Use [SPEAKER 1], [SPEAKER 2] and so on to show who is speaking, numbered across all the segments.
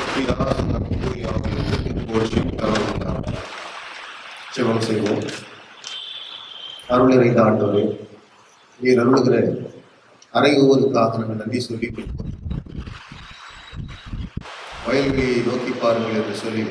[SPEAKER 1] ஜெபம் செய்வோம் அருள் நிறைந்த ஆண்டவரே நீர் அருளுகிற அறையுவதற்காக நாங்கள் நன்றி சொல்லிக் கொள்வோம் வயல்வெளியை நோக்கி பாருங்கள் என்று சொல்லி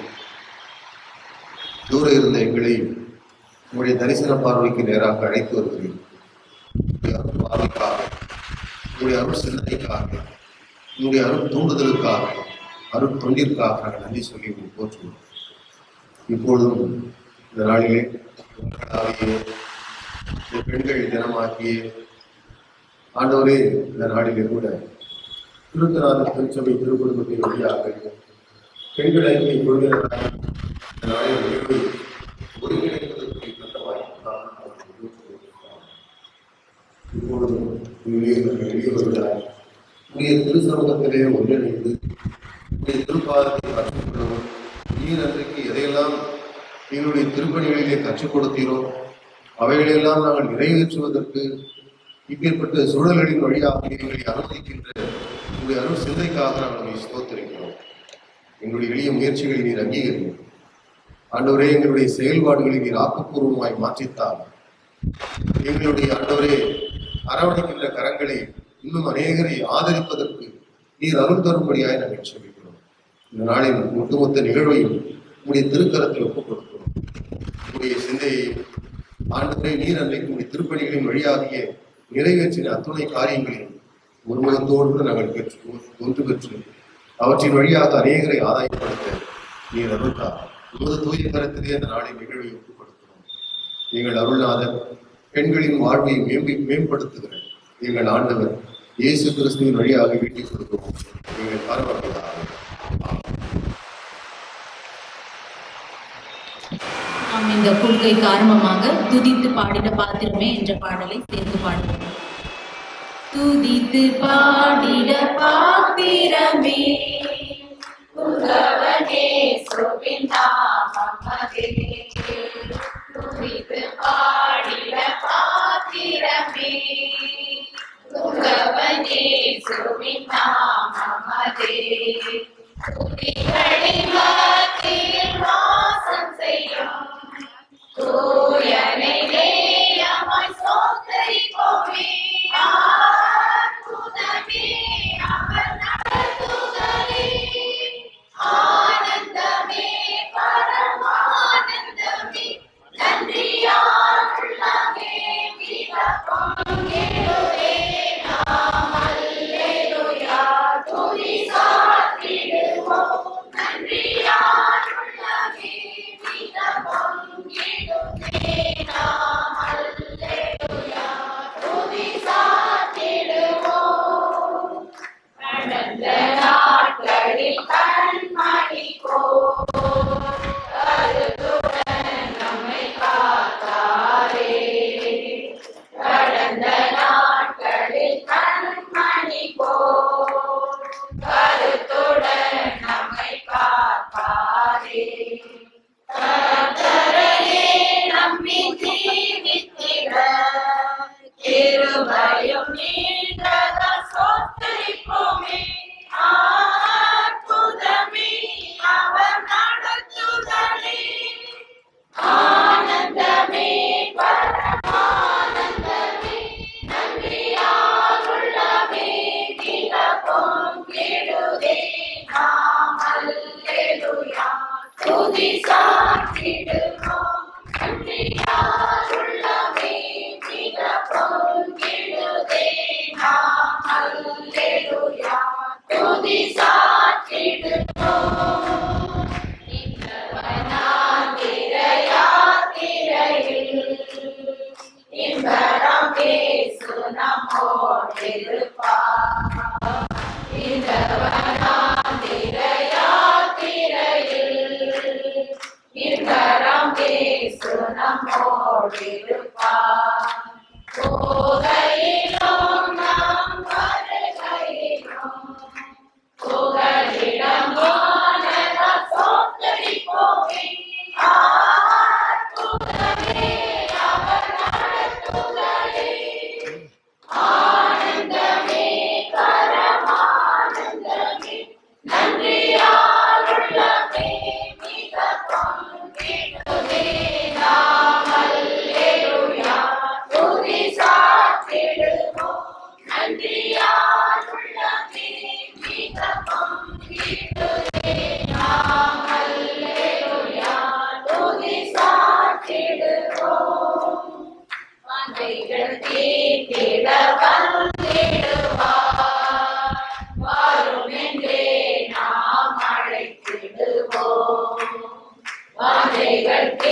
[SPEAKER 1] தூர இருந்த எங்களை உங்களுடைய தரிசன பார்வைக்கு நேராக அழைத்து வருகிறேன் உங்களுடைய அருள் பார்வைக்காக உங்களுடைய அருள் சிந்தனைக்காக உங்களுடைய அருள் தூண்டுதலுக்காக அருள் தொண்டிற்காக நாங்கள் நன்றி சொல்லி உங்களை போற்றுவோம் இப்பொழுதும் இந்த நாளிலே உங்களாகிய இந்த பெண்கள் தினமாக்கிய ஆண்டவரே இந்த நாளிலே கூட திருத்தராத திருச்சபை திருக்குடும்பத்தின் வழியாக பெண்கள் ஐக்கிய கொள்கையாக இந்த நாளில் நிகழ்வை ஒருங்கிணைப்பதற்கு நல்ல வாய்ப்புக்காக நாங்கள் யோசிக்கிறோம். இப்பொழுதும் எளியவர்கள் எளியவர்களாய் உரிய திருசமூகத்திலே ஒன்றிணைந்து உடைய திருப்பாதத்தை கற்றுக்கொள்ளவும் நீர் அன்றைக்கு எதையெல்லாம் எங்களுடைய திருப்பணிகளிலே கற்றுக் கொடுத்தீரோ அவைகளெல்லாம் நாங்கள் நிறைவேற்றுவதற்கு இப்பேற்பட்ட சூழல்களின் வழியாக எங்களை அனுமதிக்கின்ற உங்களுடைய அருள் சிந்தைக்காக நாங்கள் உங்களை ஸ்தோத்திரிக்கிறோம் எங்களுடைய எளிய முயற்சிகளை நீர் அங்கீகரியும் ஆண்டவரே எங்களுடைய செயல்பாடுகளை நீர் ஆக்கப்பூர்வமாய் மாற்றித்தார் எங்களுடைய ஆண்டவரே அரவணைக்கின்ற கரங்களை இன்னும் அநேகரை ஆதரிப்பதற்கு நீர் அருள் தரும்படியாய் நாங்கள் செபிக்கிறோம் இந்த நாளின் ஒட்டுமொத்த நிகழ்வையும் உங்களுடைய திருக்கரத்தில் ஒப்புக் கொடுக்கிறோம் உங்களுடைய சிந்தையையும் ஆண்டவரே நீர் அன்றைக்கு உங்களுடைய திருப்பணிகளின் வழியாகிய நிறைவேற்றின அத்துணை காரியங்களையும் ஒருமுகத்தோடு கூட நாங்கள் பெற்று ஒன்று பெற்று அவற்றின் வழியாக அநேகரை ஆதாயப்படுத்த நீர் அருள்தார் உமது தூய கரத்திலே அந்த நாளின் நிகழ்வை ஒப்புக் கொடுக்கிறோம் எங்கள் அருள்நாதர் பெண்களின் வாழ்வை மேம்பி மேம்படுத்துகிற எங்கள் ஆண்டவர் இயேசு கிறிஸ்துவின் வழியாக வீட்டிக் கொடுக்கிறோம் எங்கள் பரவாயில்லை
[SPEAKER 2] நாம் இந்த கொள்கை காரணமாக துதித்து பாடிட பாத்திரமே என்ற பாடலை சேர்ந்து பாடுவோம் துதித்து பாடிட பாத்திரமே
[SPEAKER 3] உங்கவனே சுபின் நாமமதே துதித்து பாடிட பாத்திரமே உங்கவனே சுபின் நாமமதே துதிகளின் மத்தியில் வாசம் செய்யும் தூயனை நேயமாய் சோதரிப்போமே அற்புதமே அவர் நடத்துதலே ஆனந்தமே பரமானந்தமே நன்றியால் உள்ளமே மிக பங்கெடுவே நாம் அல்லேலூயா துதி சாத்திடுவோம் நன்றியால் உள்ளமே மிக பங்கெடுவே நாம் அல்லேலூயா துதி சாத்திடுவோம் கடந்த நாட்களில் கண்மணி கருத்துடன் நம்மை காத்தாரே கடந்த நாட்களில் கண்மணி கருத்துடன் நம்மை காத்தாரே கர்த்தரையே நம்பி ஜீவித்திட கிருபையும் நீண்டத சோத்தரிப்போமே அற்புதமே அவர் நடத்துதலே ஆனந்தமே பரமானந்தமே நன்றியால் உள்ளமே மிக பொங்கிடுதே நாம் அல்லேலூயா துதி சாற்றிடுவோம் நன்றியால் உள்ளமே மிக பொங்கிடுதே நாம் அல்லேலூயா துதி சாற்றிடுவோம் யாத்திரையில் இன்பரம் பேசு நம்மோடிருப்பார் யாத்திரையில் இன்பரம் பேசு நம்மோடிருப்பார் போகையிலும் நாம் வருகையிலும் புகழிடம் வானதா சோத்தரிப்போமே அற்புதமே அவர் நடத்துதலே ஆனந்தமே பரமானந்தமே நன்றியால்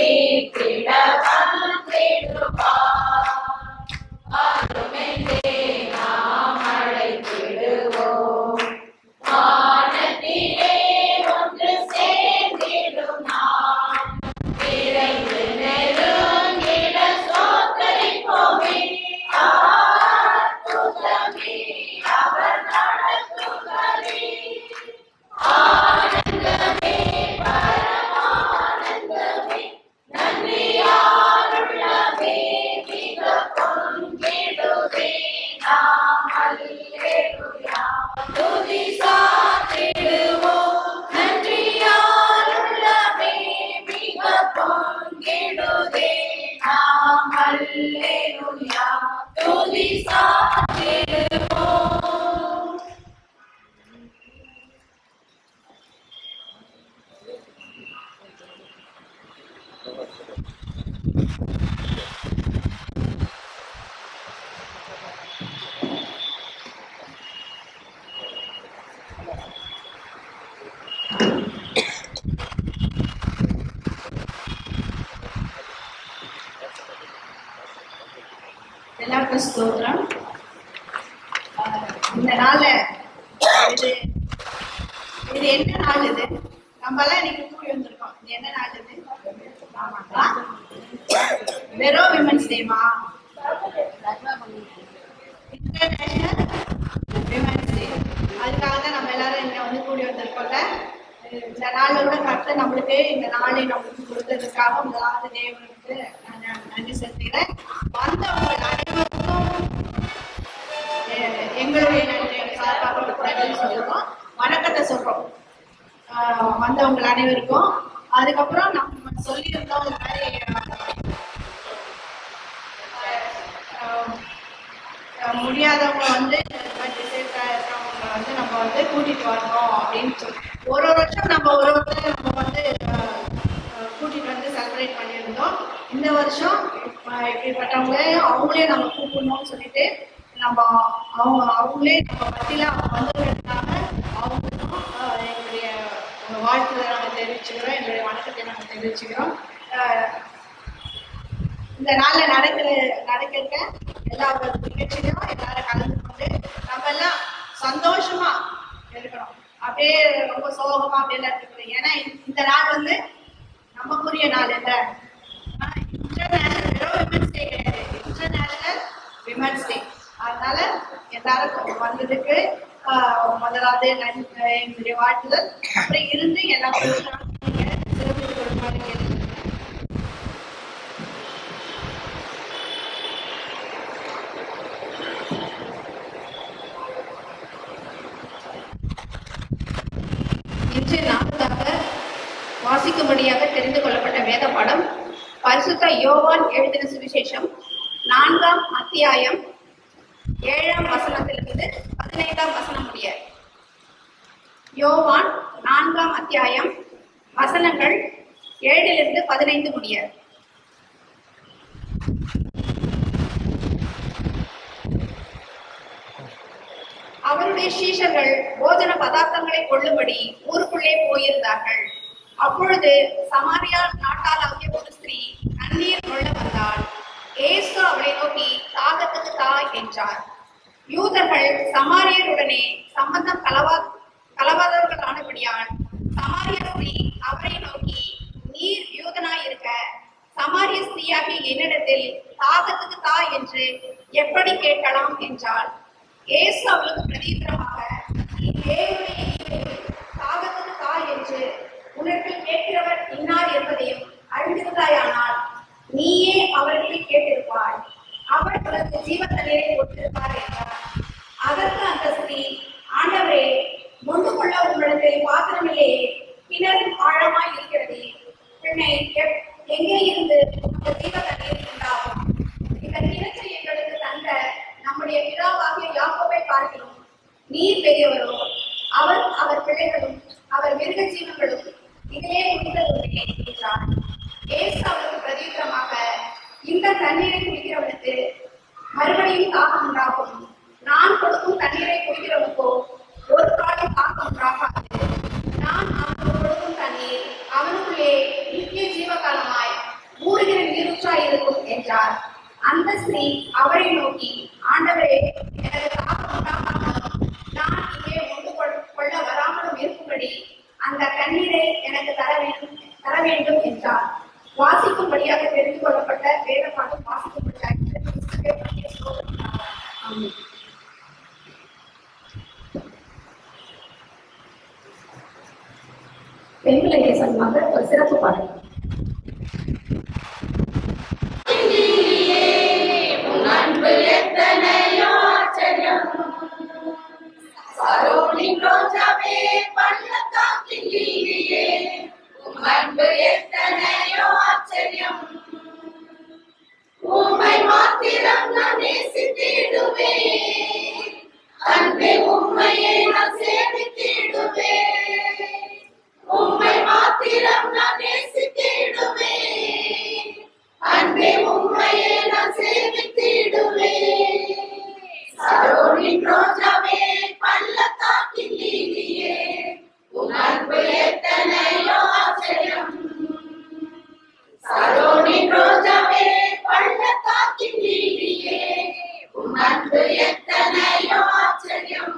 [SPEAKER 3] மீட்டிட வந்திடுவார் அருமென்றே நாம் அழைத்திடுவோம் வானத்திலே ஒன்று சேர்ந்திடும் நான் விரைந்து நெருங்கிட சோதரிப்போமே அற்புதமே அவர் நடத்துகிறே ஆனந்தமே பரமானந்தமே நன்றியாருள்ளவே மிக பொங்கிடுவே நாம் அல்லேலூயா துதி சாத்திடுவோம் நன்றியாருள்ளவே மிக பொங்கிடுவே நாம் அல்லேலூயா துதி சாத்திடுவோம்
[SPEAKER 4] எல்லாருக்கும் ஸ்தோத்திரம் ஆஹ் இந்த நாள்ல இது இது என்ன நாள் இது நம்ம எல்லாம் இன்னைக்கு கூடி வந்திருக்கோம் இது என்ன நாள் இது ஆமாங்களா வெறும் விமன்ஸ் டேமா இன்டர்நேஷனல் விமன்ஸ் டே அதுக்காக தான் நம்ம எல்லாரும் இங்க வந்து கூடி வந்திருக்கோம்ல இந்த நாள்ல கூட கர்த்தர் நம்மளுக்கு இந்த நாளை நம்மளுக்கு கொடுத்ததுக்காக முதலாவது தேவனுக்கு நான் நன்றி செலுத்துகிறேன் வந்தவங்க அனைவருக்கும் அஹ், எங்களுடைய நன்றி சார்பாக நன்றி சொல்றோம் வணக்கத்தை சொல்றோம் ஆஹ், வந்தவங்க அனைவருக்கும் அதுக்கப்புறம் நம்ம சொல்லியிருந்தோம் இந்த மாதிரி ஆஹ், ஆஹ், முடியாதவங்க வந்து இந்த மாதிரி disabled ஆ இருக்கிறவங்க வந்து நம்ம வந்து கூட்டிட்டு வரணும் அப்படின்னு சொல்லி ஒரு ஒரு வருஷம் நம்ம ஒரு ஒருத்தர் நம்ம வந்து ஆஹ், ஆஹ், கூட்டிட்டு வந்து செலிப்ரேட் பண்ணியிருந்தோம் இந்த வருஷம் ஆஹ், இப்படிப்பட்டவங்களே அவங்களே நம்ம கூப்பிடணும்னு சொல்லிட்டு நம்ம அவங்க அவங்களே நம்ம பத்தியில அவங்க வந்ததுக்காக அவங்களுக்கும் ஆஹ், எங்களுடைய வாழ்த்துக்களை நாங்கள் தெரிவிச்சுக்கிறோம் எங்களுடைய வணக்கத்தை நாங்கள் தெரிவிச்சுக்கிறோம் ஆஹ், இந்த நாள்ல நடக்கிற நடக்கிற எல்லா ஒரு நிகழ்ச்சியிலும் எல்லாரும் கலந்து கொண்டு நம்ம எல்லாம் சந்தோஷமா இருக்கணும் அப்படியே ரொம்ப சோகமா அப்படியெல்லாம் இருக்கக்கூடாது ஏன்னா இந்த- இந்த நாள் வந்து நமக்குரிய நாள் இல்ல இன்டர்நேஷனல் வெறும் விமன்ஸ் டே கிடையாது இன்டர்நேஷனல் விமன்ஸ் டே அதனால எல்லாரும் வந்ததுக்கு ஆஹ், முதலாவது நன்- என்னுடைய வாழ்த்துதல் அப்புறம் இருந்து எல்லா பொருட்களும் நீங்க சிறப்பு கொடுப்பாரு கேட்டுக்கிறேன்
[SPEAKER 5] இன்று நான்காக வாசிக்கும்படியாக தெரிந்து கொள்ளப்பட்ட வேத பாடம் பரிசுத்த யோவான் எழுதின சுவிசேஷம் நான்காம் அத்தியாயம் ஏழாம் வசனத்திலிருந்து பதினைந்தாம் வசனம் முடிய யோவான் நான்காம் அத்தியாயம் வசனங்கள் ஏழிலிருந்து பதினைந்து முடிய அவருடைய சீஷர்கள் போஜன பதார்த்தங்களை கொள்ளும்படி ஊருக்குள்ளே போயிருந்தார்கள் அப்பொழுது சமாரியா நாட்டாளாகிய ஒரு ஸ்திரீ தண்ணீர் கொள்ள வந்தாள் இயேசு அவளை நோக்கி தாகத்துக்கு தா என்றார் யூதர்கள் சமாரியருடனே சம்பந்தம் கலவா கலவாதவர்களானபடியால் சமாரிய ஸ்திரீ அவரை நோக்கி நீர் யூதனாய் இருக்க சமாரிய ஸ்திரீயாகிய என்னிடத்தில் தாகத்துக்கு தா என்று எப்படி கேட்கலாம் என்றாள் இயேசு அவளுக்கு பிரதித்திரமாக நீ தேவனுடைய ஈவையும் தாகத்துக்கு தா என்று உனக்கு கேட்கிறவர் இன்னார் என்பதையும் அறிந்திருந்தாயானால் நீயே அவர்களை கேட்டிருப்பாய் அவர் உனக்கு ஜீவ தண்ணீரை கொடுத்திருப்பார் என்றார் அதற்கு அந்த ஸ்திரீ ஆண்டவரே முன்பு கொள்ள உங்களிடத்தில் பாத்திரமில்லையே கிணறும் ஆழமாய் இருக்கிறது பின்னை எப்- எங்கே இருந்து உமக்கு ஜீவ தண்ணீர் உண்டாகும் இந்த கிணற்றை எங்களுக்கு தந்த நம்முடைய பிதாவாகிய யாக்கோபை பார்க்கிறோம் நீர் பெரியவரோ அவர் அவர் பிள்ளைகளும் அவர் மிருக ஜீவன்களும் இதிலே குடித்ததுமே என்றார் ஏசு அவருக்கு பிரதியுத்தரமாக இந்த தண்ணீரை குடிக்கிறவனுக்கு மறுபடியும் தாகம் உண்டாகும் நான் கொடுக்கும் தண்ணீரை குடிக்கிறவனுக்கோ ஒரு காலம் தாக்கம் உண்டாகாது நான் அவனுக்கு கொடுக்கும் தண்ணீர் அவனுக்குள்ளே நித்திய ஜீவகாலமாய் தண்ணீரை எனக்கு தர வேண்டும் தர வேண்டும் என்றார் வாசிக்கும்படியாக தெரிந்து கொள்ளப்பட்ட வேதமானும் வாசிக்கும்படியாக கிறிஸ்துவை பற்றிய ஸ்லோகத்தினார். ஆமென். பெண்களை தேசமாக ஒரு சிறப்பு பாடல்
[SPEAKER 3] அன்பு எத்தனையோ ஆச்சரியம் சரோனின் ரோஜாவே பள்ளத்தாக்கின் லீலியே உம் அன்பு எத்தனையோ ஆச்சரியம் உம்மை மாத்திரம் நான் நேசித்திடுவேன் அன்பே உம்மையை நான் சேமித்திடுவேன் உம்மை மாத்திரம் நான் நேசித்திடுவேன் அன்பே உம்மையை நான் சேமித்திடுவேன் சரோனின் ரோஜாவே பள்ளத்தாக்கின் லீலியே உன் அன்பு எத்தனையோ ஆச்சரியம் சரோனின் ரோஜாவே பள்ளத்தாக்கின் லீலியே உன் அன்பு எத்தனையோ ஆச்சரியம்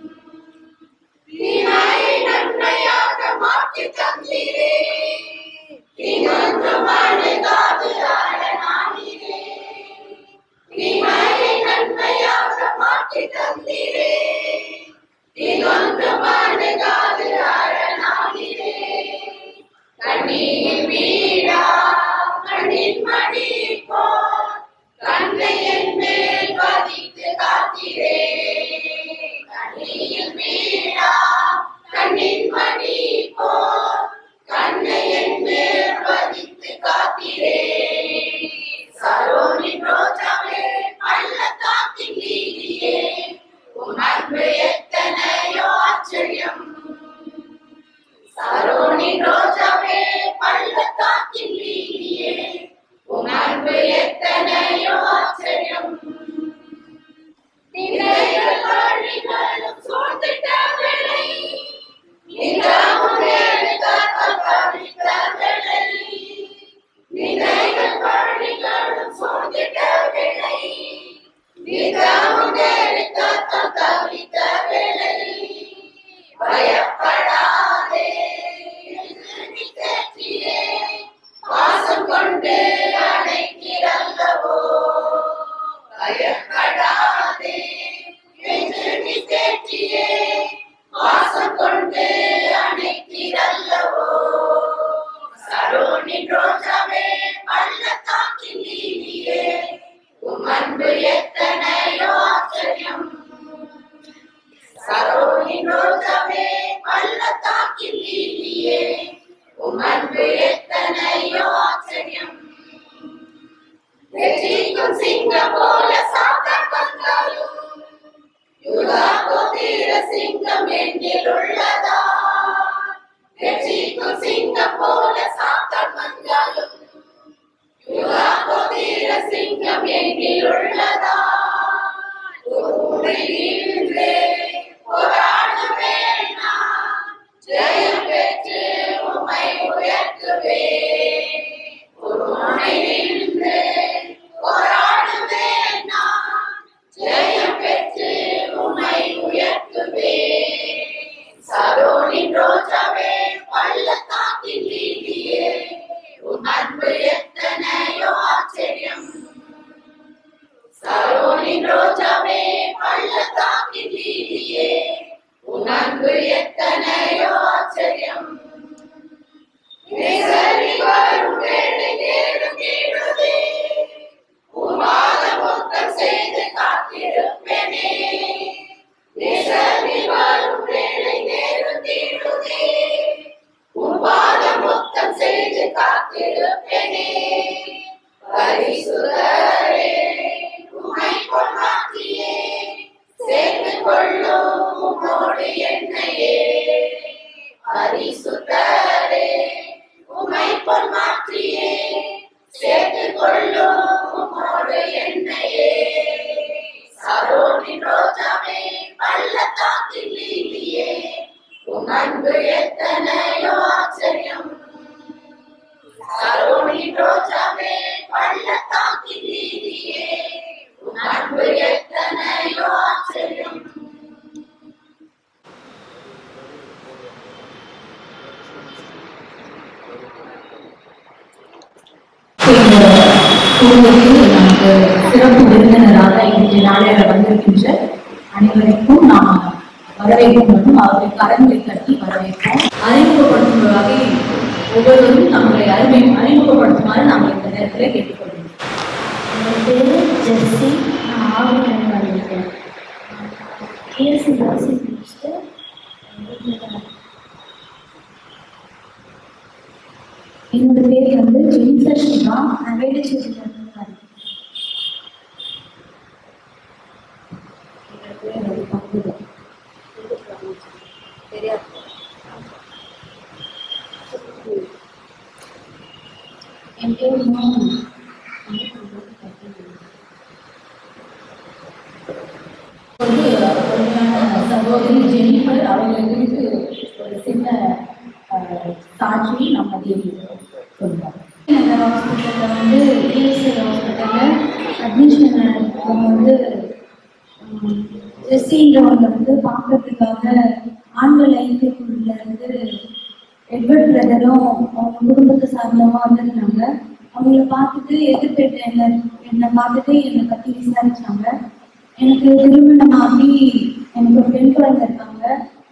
[SPEAKER 3] தீமையை நன்மையாக மாற்றி தந்தீரே தீங்கொன்றும் அணுகாது அரணாகிறே தீமையை நன்மையாக மாற்றி தந்தீரே தீங்கொன்றும் அணுகாது அரணாகிறே கண்ணீர் வீடா கண்ணின் மணி போல் கண்ணை என் மேல் பதித்து காத்திரே கண்ணீர் வீடா கண்ணின் மணி போல் கண்ணை என் மேல் பதித்து காத்திரே சரோனின் ரோஜாவே பள்ளத்தாக்கின் லீலியே உன் அன்பு எத்தனையோ ஆச்சரியம் சரோனின் ரோஜாவே பள்ளத்தாக்கின் லீலியே உன் அன்பு எத்தனையோ ஆச்சரியம் திரைகள் வழிகளும் சூழ்ந்திட்ட வேளை நிலவும் வேலைக்காக கவித்த வேளை நிலைகள் வழிகளும் சூழ்ந்திட்ட வேளை நிலவும் வேலைக்காக கவித்த வேளை பயப்படாதே என்று நீ தேற்றியே பாசம் கொண்டு அணைக்கிறல்லவோ பயப்படாதே என்று நீ தேற்றியே பாசம் கொண்டு அணைக்கிறல்லவோ சரோனின் ரோஜாவே பள்ளத்தாக்கின் லீலியே உம் அன்பு எத்தனையோ ஆச்சரியம் சரோனின் ரோஜாவே பள்ளத்தாக்கின் லீலியே உம் அன்பு எத்தனையோ ஆச்சரியம் வெற்றிக்கும் சிங்கம் போல சாத்தான் வந்தாலும் யூதா கோத்திர சிங்கம் என்னில் உள்ளதா வெற்றிக்கும் சிங்கம் போல சாத்தான் வந்தாலும் யூதா கோத்திர சிங்கம் என்னில் உள்ளதா உன்னை நின்றே போராடுவேன் நான். ஜெயம் பெற்று உம்மை உயர்த்துவேன் உன்னை நின்று போராடுவேன் நான். ஜெயம் பெற்று உம்மை உயர்த்துவேன் சரோனின் ரோஜாவே பள்ளத்தாக்கின் லீலியே உன் அன்பு எத்தனையோ ஆச்சரியம் சரோனின் ரோஜாவே பள்ளத்தாக்கின் லீலியே உன் அன்பு எத்தனையோ ஆச்சரியம் நேசரி வரும் வேளை நேரம் கேடுதே உமாத மொத்தம் செய்து காத்திருப்பேனே நேசரி வரும் வேளை நேரம் தேடுதே உமாத மொத்தம் செய்து காத்திருப்பேனே பரிசுதரே உமை கொண்டாற்றியே சேர்த்து கொள்ளும் உம்மோடு என்னையே பரிசுத்தரே உமை பொன்மாற்றியே சேர்த்து கொள்ளும் உம்மோடு என்னையே சரோனின் ரோஜாவே பள்ளத்தாக்கில் லீலியே உன் அன்பு எத்தனையோ ஆச்சரியம் சரோனின் ரோஜாவே பள்ளத்தாக்கில் லீலியே உன் அன்பு எத்தனையோ ஆச்சரியம்
[SPEAKER 2] கூடுதலுக்கு நமக்கு சிறப்பு விருந்தினராக இன்றைய நாளில் வந்திருக்கின்ற அனைவருக்கும் நாம் வரவேற்கும் மற்றும் அவர்களை கரங்களை கட்டி வரவேற்போம் அறிமுகப்படுத்தும் வகையில் ஒவ்வொருவரும் நம்மளை அறிமை அறிமுகப்படுத்துமாறு நாங்கள் இந்த நேரத்தில் கேட்டுக்கொள்கிறோம்
[SPEAKER 6] என் பேர் ஜெர்சி நான் ஆவணம் வந்திருக்கேன் பிஎஸ்சி நர்சிங் முடிச்சுட்டு வீட்டில் தான் இருக்கேன். என்னோட பேர் வந்து ஜெனிஃபர் சிவா நான் வேலுச்சேரியில் இருந்து வரேன்
[SPEAKER 5] என்னோட பேர் வந்து பங்குதல் தெரியாது
[SPEAKER 6] என் பேர் மோகன்
[SPEAKER 2] வந்து அருமையான சகோதரி ஜெனிஃபர் அவர்களை குறித்து ஒரு சின்ன அஹ், சாட்சி நம்ம சொல்லுவாங்க
[SPEAKER 6] நகர் ஹாஸ்பிட்டலில் வந்து பிஎஸ்சி ஹாஸ்பிட்டலில் அட்மிஷன் அவங்க வந்து ஜெஸ்ஸின்றவங்க வந்து பார்க்கறதுக்காக ஆண்கள் ஐக்கியக்குழுல இருந்து எட்வர்ட் பிரதரும் அவங்க குடும்பத்தை சார்ந்தவங்க வந்திருந்தாங்க அவங்கள பார்த்துட்டு எதிர்பேட்ட என்ன என்னை பார்த்துட்டு என்னை பற்றி விசாரிச்சாங்க எனக்கு திருமணம் ஆகி எனக்கு ஒரு பெண் குழந்தை இருக்காங்க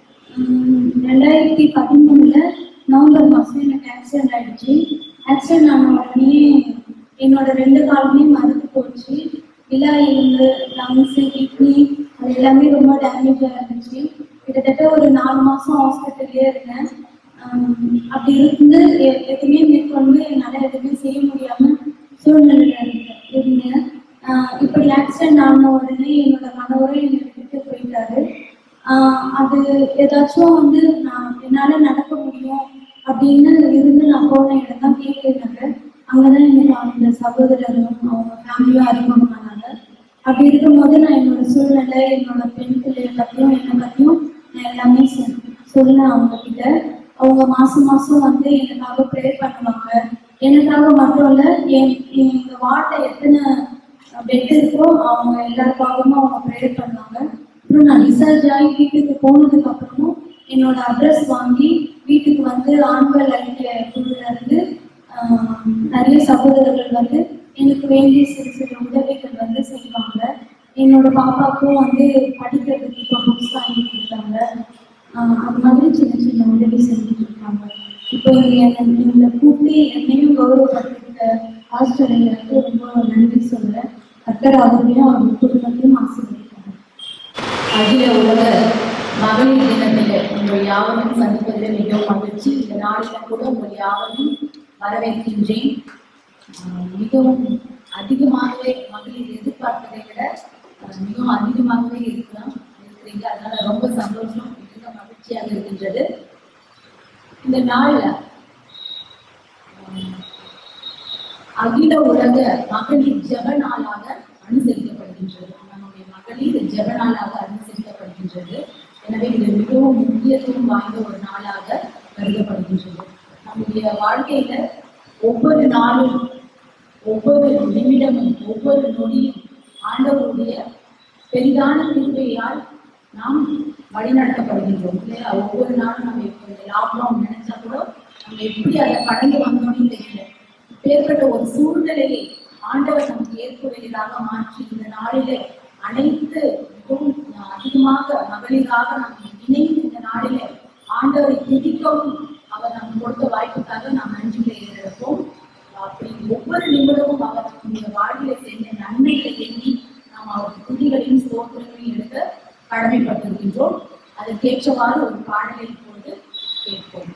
[SPEAKER 6] உம் ரெண்டாயிரத்தி பதிமூணுல நவம்பர் மாதம் எனக்கு ஆக்சிடென்ட் ஆயிடுச்சு ஆக்சிடென்ட் ஆன உடனே என்னோட ரெண்டு காலுமே மறுத்து போச்சு விழா எலும்பு லங்ஸு கிட்னி அது எல்லாமே ரொம்ப டேமேஜாக இருந்துச்சு கிட்டத்தட்ட ஒரு நாலு மாதம் ஹாஸ்பிட்டல்லே இருந்தேன் உம் அப்படி இருந்து எ- எதுவுமே மேற்கொண்டு என்னால் எதுவுமே செய்ய முடியாமல் சூழ்நிலையில் இருந்தேன் இருந்தேன் ஆஹ் இப்படி ஆக்சிடென்ட் ஆன உடனே என்னோட கணவரும் என்னை விட்டுட்டு போயிட்டாரு ஆஹ் அது ஏதாச்சும் வந்து நான் என்னால நடக்க முடியும் அப்படின்னு இருந்து நான் போன இடம் தான் கேட்கிறாங்க அங்கதான் எனக்கு அவங்க சகோதரரும் அவங்க ஃபேமிலியும் அறிமுகமானாங்க அப்படி இருக்கும்போது நான் என்னோட சூழ்நிலை என்னோட பெண் பிள்ளைய பத்தியும் என்னை பத்தியும் நான் எல்லாமே சொ- சொன்னேன் அவங்க கிட்ட அவங்க மாசம் மாசம் வந்து எனக்காக ப்ரே பண்ணுவாங்க எனக்காக மட்டும் இல்ல என் எங்க வார்டில் எத்தனை பெட் இருக்கோ அவங்க எல்லாருக்காகவும் அவங்க ப்ரேயர் பண்ணாங்க அப்புறம் நான் டிஸ்சார்ஜ் ஆகி வீட்டுக்கு போனதுக்கு அப்புறமும் என்னோட அட்ரஸ் வாங்கி வீட்டுக்கு வந்து ஆண்கள் ஐக்கிய குழுல இருந்து ஆஹ், நிறைய சகோதரர்கள் வந்து எனக்கு வேண்டிய சிறு சிறு உதவிகள் வந்து செய்வாங்க என்னோட பாப்பாவுக்கும் வந்து படிக்கிறதுக்கு இப்போ புக்ஸ் வாங்கி கொடுத்தாங்க ஆஹ், அது மாதிரி சின்ன சின்ன உதவி செஞ்சுட்டு இருக்காங்க இப்போ இங்க என்னை எங்களை கூப்பிட்டு என்னையும் கௌரவப்படுத்திக்கிட்ட ஆஸ்திரேலியாவுக்கு ரொம்ப நன்றி சொல்றேன் கத்தர் அவர்களையும் அவங்க குடும்பத்தையும் ஆசீர்வதிக்கிறாங்க
[SPEAKER 2] அகில உலக மகளிர் தினத்திலே உங்கள் யாவரையும் சந்திப்பதில் மிகவும் மகிழ்ச்சி இந்த நாளில் கூட உங்கள் யாவரையும் வரவேற்கின்றேன் ஆஹ் மிகவும் அதிகமாகவே மகளிர் எதிர்பார்ப்பதை விட ஆஹ் மிகவும் அதிகமாகவே இருக்கலாம் இருக்கிறீங்க அதனால ரொம்ப சந்தோஷம் மிகுந்த மகிழ்ச்சியாக இருக்கின்றது இந்த நாள்ல ஆஹ் அகில உலக மகளிர் ஜெப நாளாக அனுசரிக்கப்படுகின்றது நம்முடைய மகளிர் ஜெப நாளாக அனுசரிக்கப்படுகின்றது எனவே இது மிகவும் முக்கியத்துவம் வாய்ந்த ஒரு நாளாக கருதப்படுகின்றது நம்முடைய வாழ்க்கையில ஒவ்வொரு நாளும் ஒவ்வொரு நிமிடமும் ஒவ்வொரு நொடியும் ஆண்டவருடைய பெரிதான கிருபையால் நாம் வழிநடத்தப்படுகின்றோம் இல்லையா ஒவ்வொரு நாளும் நம்ம இப்போ இந்த லாக்டவுன் நினைச்சா கூட நம்ம எப்படி அதை கடந்து வந்தோம்னு தெரியல இப்பேற்பட்ட ஒரு சூழ்நிலையை ஆண்டவர் நமக்கு ஏற்புடையதாக மாற்றி இந்த நாளிலே அனைத்து மிகவும் அதிகமாக மகளிராக நாம் இணைந்து இந்த நாளிலே ஆண்டவரை துதிக்கவும் அவர் நமக்கு கொடுத்த வாய்ப்புக்காக நாம் நன்றிகளை ஏறெடுப்போம் அப்படி ஒவ்வொரு நிமிடமும் அவர் நம்முடைய வாழ்வில செய்த நன்மைகளை எண்ணி நாம் அவருக்கு துதிகளையும் ஸ்தோத்திரங்களையும் எடுக்க கடமைப்பட்டிருக்கின்றோம் அதற்கேற்றவாறு ஒரு பாடலை இப்பொழுது கேட்போம்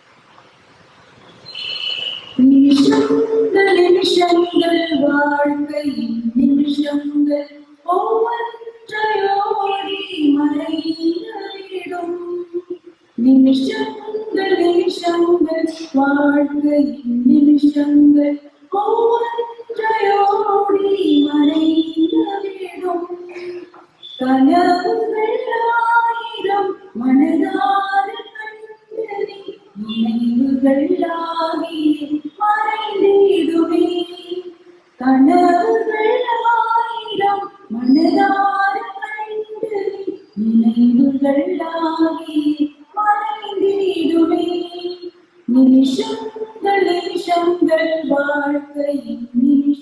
[SPEAKER 2] நிமிஷங்கள் நிமிஷங்கள் வாழ்க்கையின் நிமிஷங்கள் ஒவ்வொன்றையோடி மறைந்துவிடும் நிமிஷங்கள் நிமிஷங்கள் வாழ்க்கையின் நிமிஷங்கள் ஒவ்வொன்றையோடி மறைந்துவிடும் கனவுகள் ஆயிரம் மனதார கண்டனி நினைவுகள் ஆகிய மறைந்திடுமே கனவுகள் ஆயிரம் மனதார கண்டனி நினைவுகள் ஆகிய மறைந்திடுமே நிமிஷங்கள் நிமிஷங்கள் வாழ்க்கையின் நிமிஷங்கள்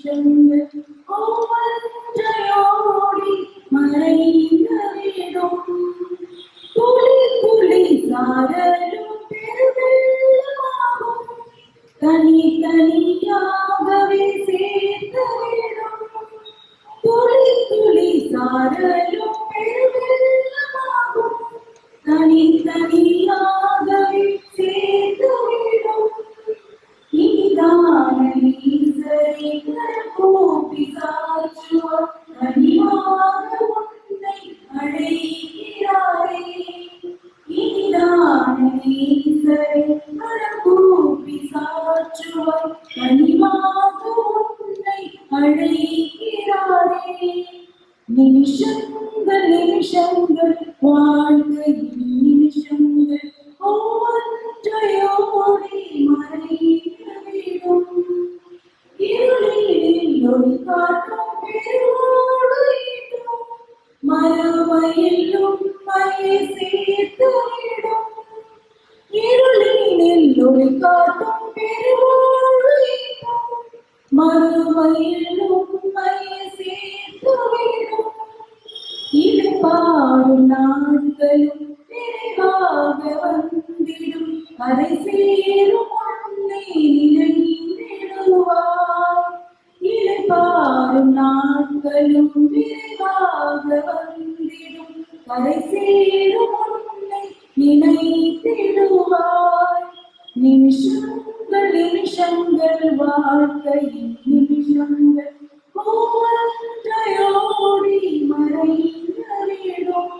[SPEAKER 6] நிமிஷங்கள் ஒவ்வொன்றையோடி மறைந்த விடும் துளி துளி சாரலும் பெருவெள்ளமாகும் தனி தனியாகவே சேர்த்துவிடும் துளி துளி சாரலும் பெருவெள்ளமாகும் தனி தனியாகவே சேர்த்துவிடும் இனிதான ஈசரை கூப்பி சாற்றுவார் கனிவாக உன்னை அழைக்கிறாரே இனிதான ஈசரை கூப்பி சாற்றுவார் கனிவாக உன்னை அழைக்கிறாரே நிமிஷங்கள் நிமிஷங்கள் வாழ்க்கையின் நிமிஷங்கள் ஒவ்வொன்றையோடி மறைந்துவிடும் இருளில் ஒளி காட்டும் பெருவாழ்வு ஈட்டும் மறுமையில் உண்மையை சேர்த்துவிடும் இருளினில் ஒளி காட்டும் பெருவாழ்வு ஈட்டும் மறுமையில் உண்மையை சேர்த்துவிடும் இடுபாடும் நாட்களும் நிறைவாக வந்திடும் அதை சேரும் உன்னை நினைந்திடுவார் இடுபாடும் நாட்களும் விரைவாக வந்திடும் அதை சேரும் உன்னை நினைத்திடுவார் நிமிஷங்கள் நிமிஷங்கள் வாழ்க்கையின் நிமிஷங்கள் ஒவ்வொன்றையோடி மறைந்துவிடும்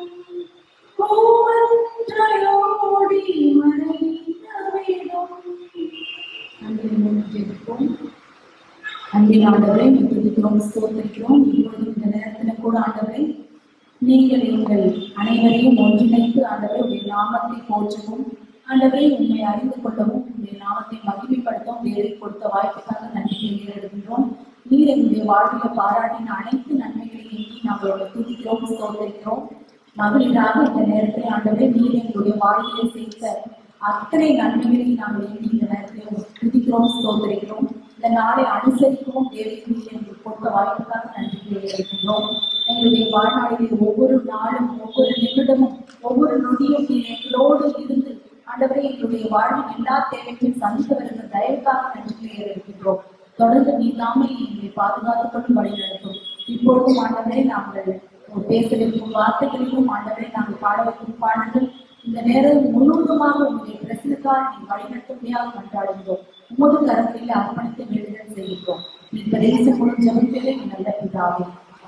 [SPEAKER 6] ஒவ்வொன்றையோடி மறைந்துவிடும்
[SPEAKER 2] நன்றி ஜெபிப்போம் அன்பின் ஆண்டவரை துதிக்கிறோம் ஸ்தோத்திரிக்கிறோம் இப்பொழுது இந்த நேரத்துல கூட ஆண்டவரை நீங்கள் எங்கள் அனைவரையும் ஒன்றிணைத்து ஆண்டவரை உடைய நாமத்தை போற்றவும் ஆண்டவரை உண்மை அறிந்து கொள்ளவும் உடைய நாமத்தை மகிமைப்படுத்தவும் வேலை கொடுத்த வாய்ப்புக்காக நன்றி எழுதுகின்றோம் நீர் எங்களுடைய வாழ்வில பாராட்டின அனைத்து நன்மைகளையும் எண்ணி நாங்களோட துதிக்கிறோம் ஸ்தோத்திரிக்கிறோம் மகளிராக இந்த நேரத்தில் ஆண்டவரை நீர் எங்களுடைய வாழ்விலை சேர்த்த அத்தனை நன்மைகளையும் நாங்கள் எண்ணி இந்த நேரத்தில் துதிக்கிறோம் ஸ்தோத்திரிக்கிறோம் இந்த நாளை அனுசரிக்கவும் தேவையும் நீர் எங்களுக்கு கொடுத்த வாய்ப்புக்காக நன்றி தெரிவிக்கின்றோம் எங்களுடைய வாழ்நாளில் ஒவ்வொரு நாளும் ஒவ்வொரு நிமிடமும் ஒவ்வொரு நொடியும் நீர் எங்களோடு இருந்து ஆண்டவரை எங்களுடைய வாழ்வின் எல்லா தேவைகளையும் சந்தித்து வருகிற தயவுக்காக நன்றி தெரிவிக்கின்றோம் தொடர்ந்து நீ தாமே எங்களை பாதுகாத்துக் கொண்டு வழி நடத்தும் இப்பொழுதும் ஆண்டவரை நாங்கள் பேசவிருக்கும் வார்த்தைகளிலும் ஆண்டவரை நாங்கள் பாட வைக்கும் பாடல்கள் இந்த நேரம் முழுவதுமாக உங்களுடைய பிரசனத்தால் நீ வழிநடத்துமையாக கொண்டாடுகிறோம் உமது கரங்களில் அர்ப்பணித்து வேண்டுதல் செய்கின்றோம் நீ பிரதேசம் முழு ஜெபத்திலே நீ நல்ல பிதாவே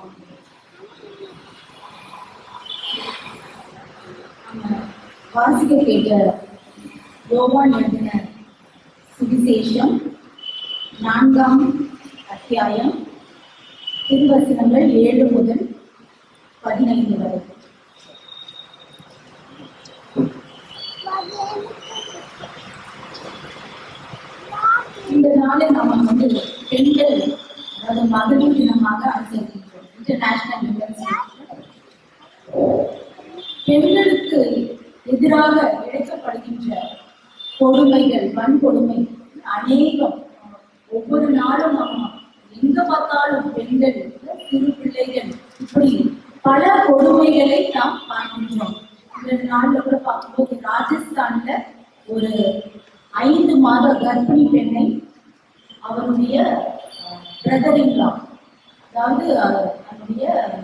[SPEAKER 2] நம்ம வாசிக்க கேட்ட யோவான் எழுதின சுவிசேஷம் நான்காம் அத்தியாயம் திருவசனங்கள் ஏழு முதல் பதினைந்து வரை இந்த நாளை நாம வந்து பெண்கள் அதாவது மகளிர் தினமாக அனுசரிக்கின்றோம் இன்டர்நேஷனல் விமன்ஸ் பெண்களுக்கு எதிராக இழைக்கப்படுகின்ற கொடுமைகள் வன்கொடுமை அநேகம் ஒவ்வொரு நாளும் நம்ம எங்க பார்த்தாலும் பெண்கள் சிறு பிள்ளைகள் இப்படி பல கொடுமைகளை நாம் பார்க்கின்றோம் இந்த நாள்ல கூட பார்க்கும்போது ராஜஸ்தான்ல ஒரு ஐந்து மாத கர்ப்பிணி பெண்ணை அவருடைய பிரதரிங்களா அதாவது அஹ், அவருடைய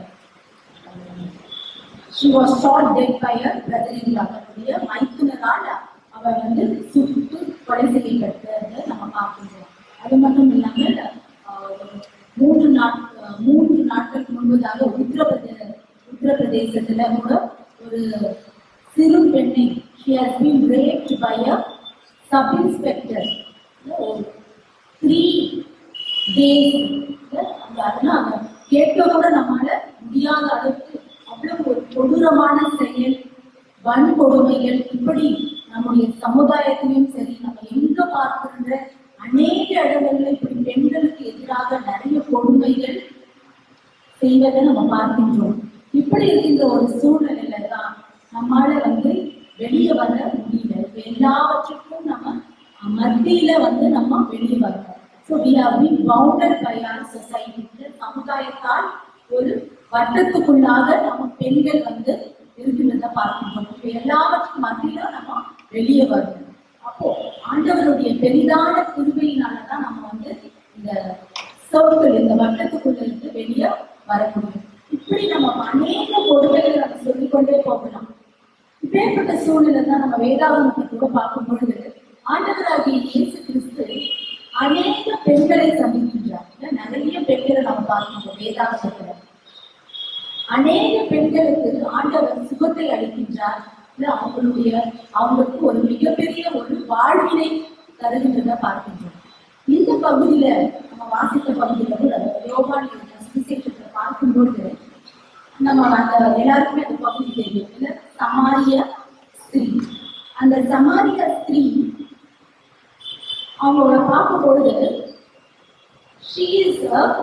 [SPEAKER 2] she was shot dead by her brother-in-law தன்னுடைய மைத்துனரால் அவர் வந்து சுட்டு கொலை செய்யப்பட்டதை நம்ம பார்க்கின்றோம் அது மட்டும் இல்லாமல் ஆஹ், ஒரு மூன்று நாட் ஆஹ், மூன்று நாட்களுக்கு முன்பதாக உத்தரப்பிரதே உத்தரப்பிரதேசத்துல கூட ஒரு சிறு பெண்ணை she has been raped by a sub inspector three days அந்த அதெல்லாம் அதை கேட்க கூட நம்மளால முடியாத அளவுக்கு அவ்வளவு ஒரு கொடூரமான செயல் வன்கொடுமைகள் இப்படி நம்முடைய சமுதாயத்திலும் சரி நம்ம எங்க பார்க்கின்ற அநேக இடங்கள்ல இப்படி பெண்களுக்கு எதிராக நிறைய கொடுமைகள் செய்வதை நம்ம பார்க்கின்றோம் இப்படி இருக்கின்ற ஒரு சூழ்நிலையில தான் நம்மால வந்து வெளியே வர முடியல இப்ப எல்லாவற்றுக்கும் நம்ம மத்தியில வந்து நம்ம வெளியே வரணும் so we have been bounded by our society சமுதாயத்தால் ஒரு வட்டத்துக்குள்ளாக நம்ம பெண்கள் வந்து இருக்கின்றத பார்க்கின்றோம் இப்போ எல்லாவற்றுக்கும் மத்தியில நம்ம வெளியே வரணும் அப்போ ஆண்டவருடைய பெரிதான கிருபையினால தான் நம்ம வந்து இந்த சர்க்கிள் இந்த வட்டத்துக்குள்ள இருந்து வெளியே வர முடியும் இப்படி நம்ம அநேக கொடுமைகளை நம்ம சொல்லிக்கொண்டே போகலாம் இப்பேற்பட்ட சூழ்நிலை தான் நம்ம வேதாகமத்தை கூட பார்க்கும் பொழுது ஆண்டவராகிய இயேசு கிறிஸ்து அநேக பெண்களை சந்திக்கின்றார் இல்ல, நிறைய பெண்களை நம்ம பார்க்கின்றோம் வேதாகமத்துல அநேக பெண்களுக்கு ஆண்டவர் சுகத்தை அளிக்கின்றார் இல்ல அவங்களுடைய அவங்களுக்கு ஒரு மிகப்பெரிய ஒரு வாழ்வினை தருகின்றத பார்க்கின்றோம் இந்த பகுதியில நம்ம வாசித்த பகுதியில கூட யோகான் சுவிசேஷத்தை பார்க்கும்போது நம்ம அந்த எல்லாருக்குமே அந்த பகுதி தெரியும் இல்ல சமாரிய ஸ்திரீ அந்த சமாரிய ஸ்திரீ அவங்களோட பார்க்கும் பொழுது ஷீ இஸ்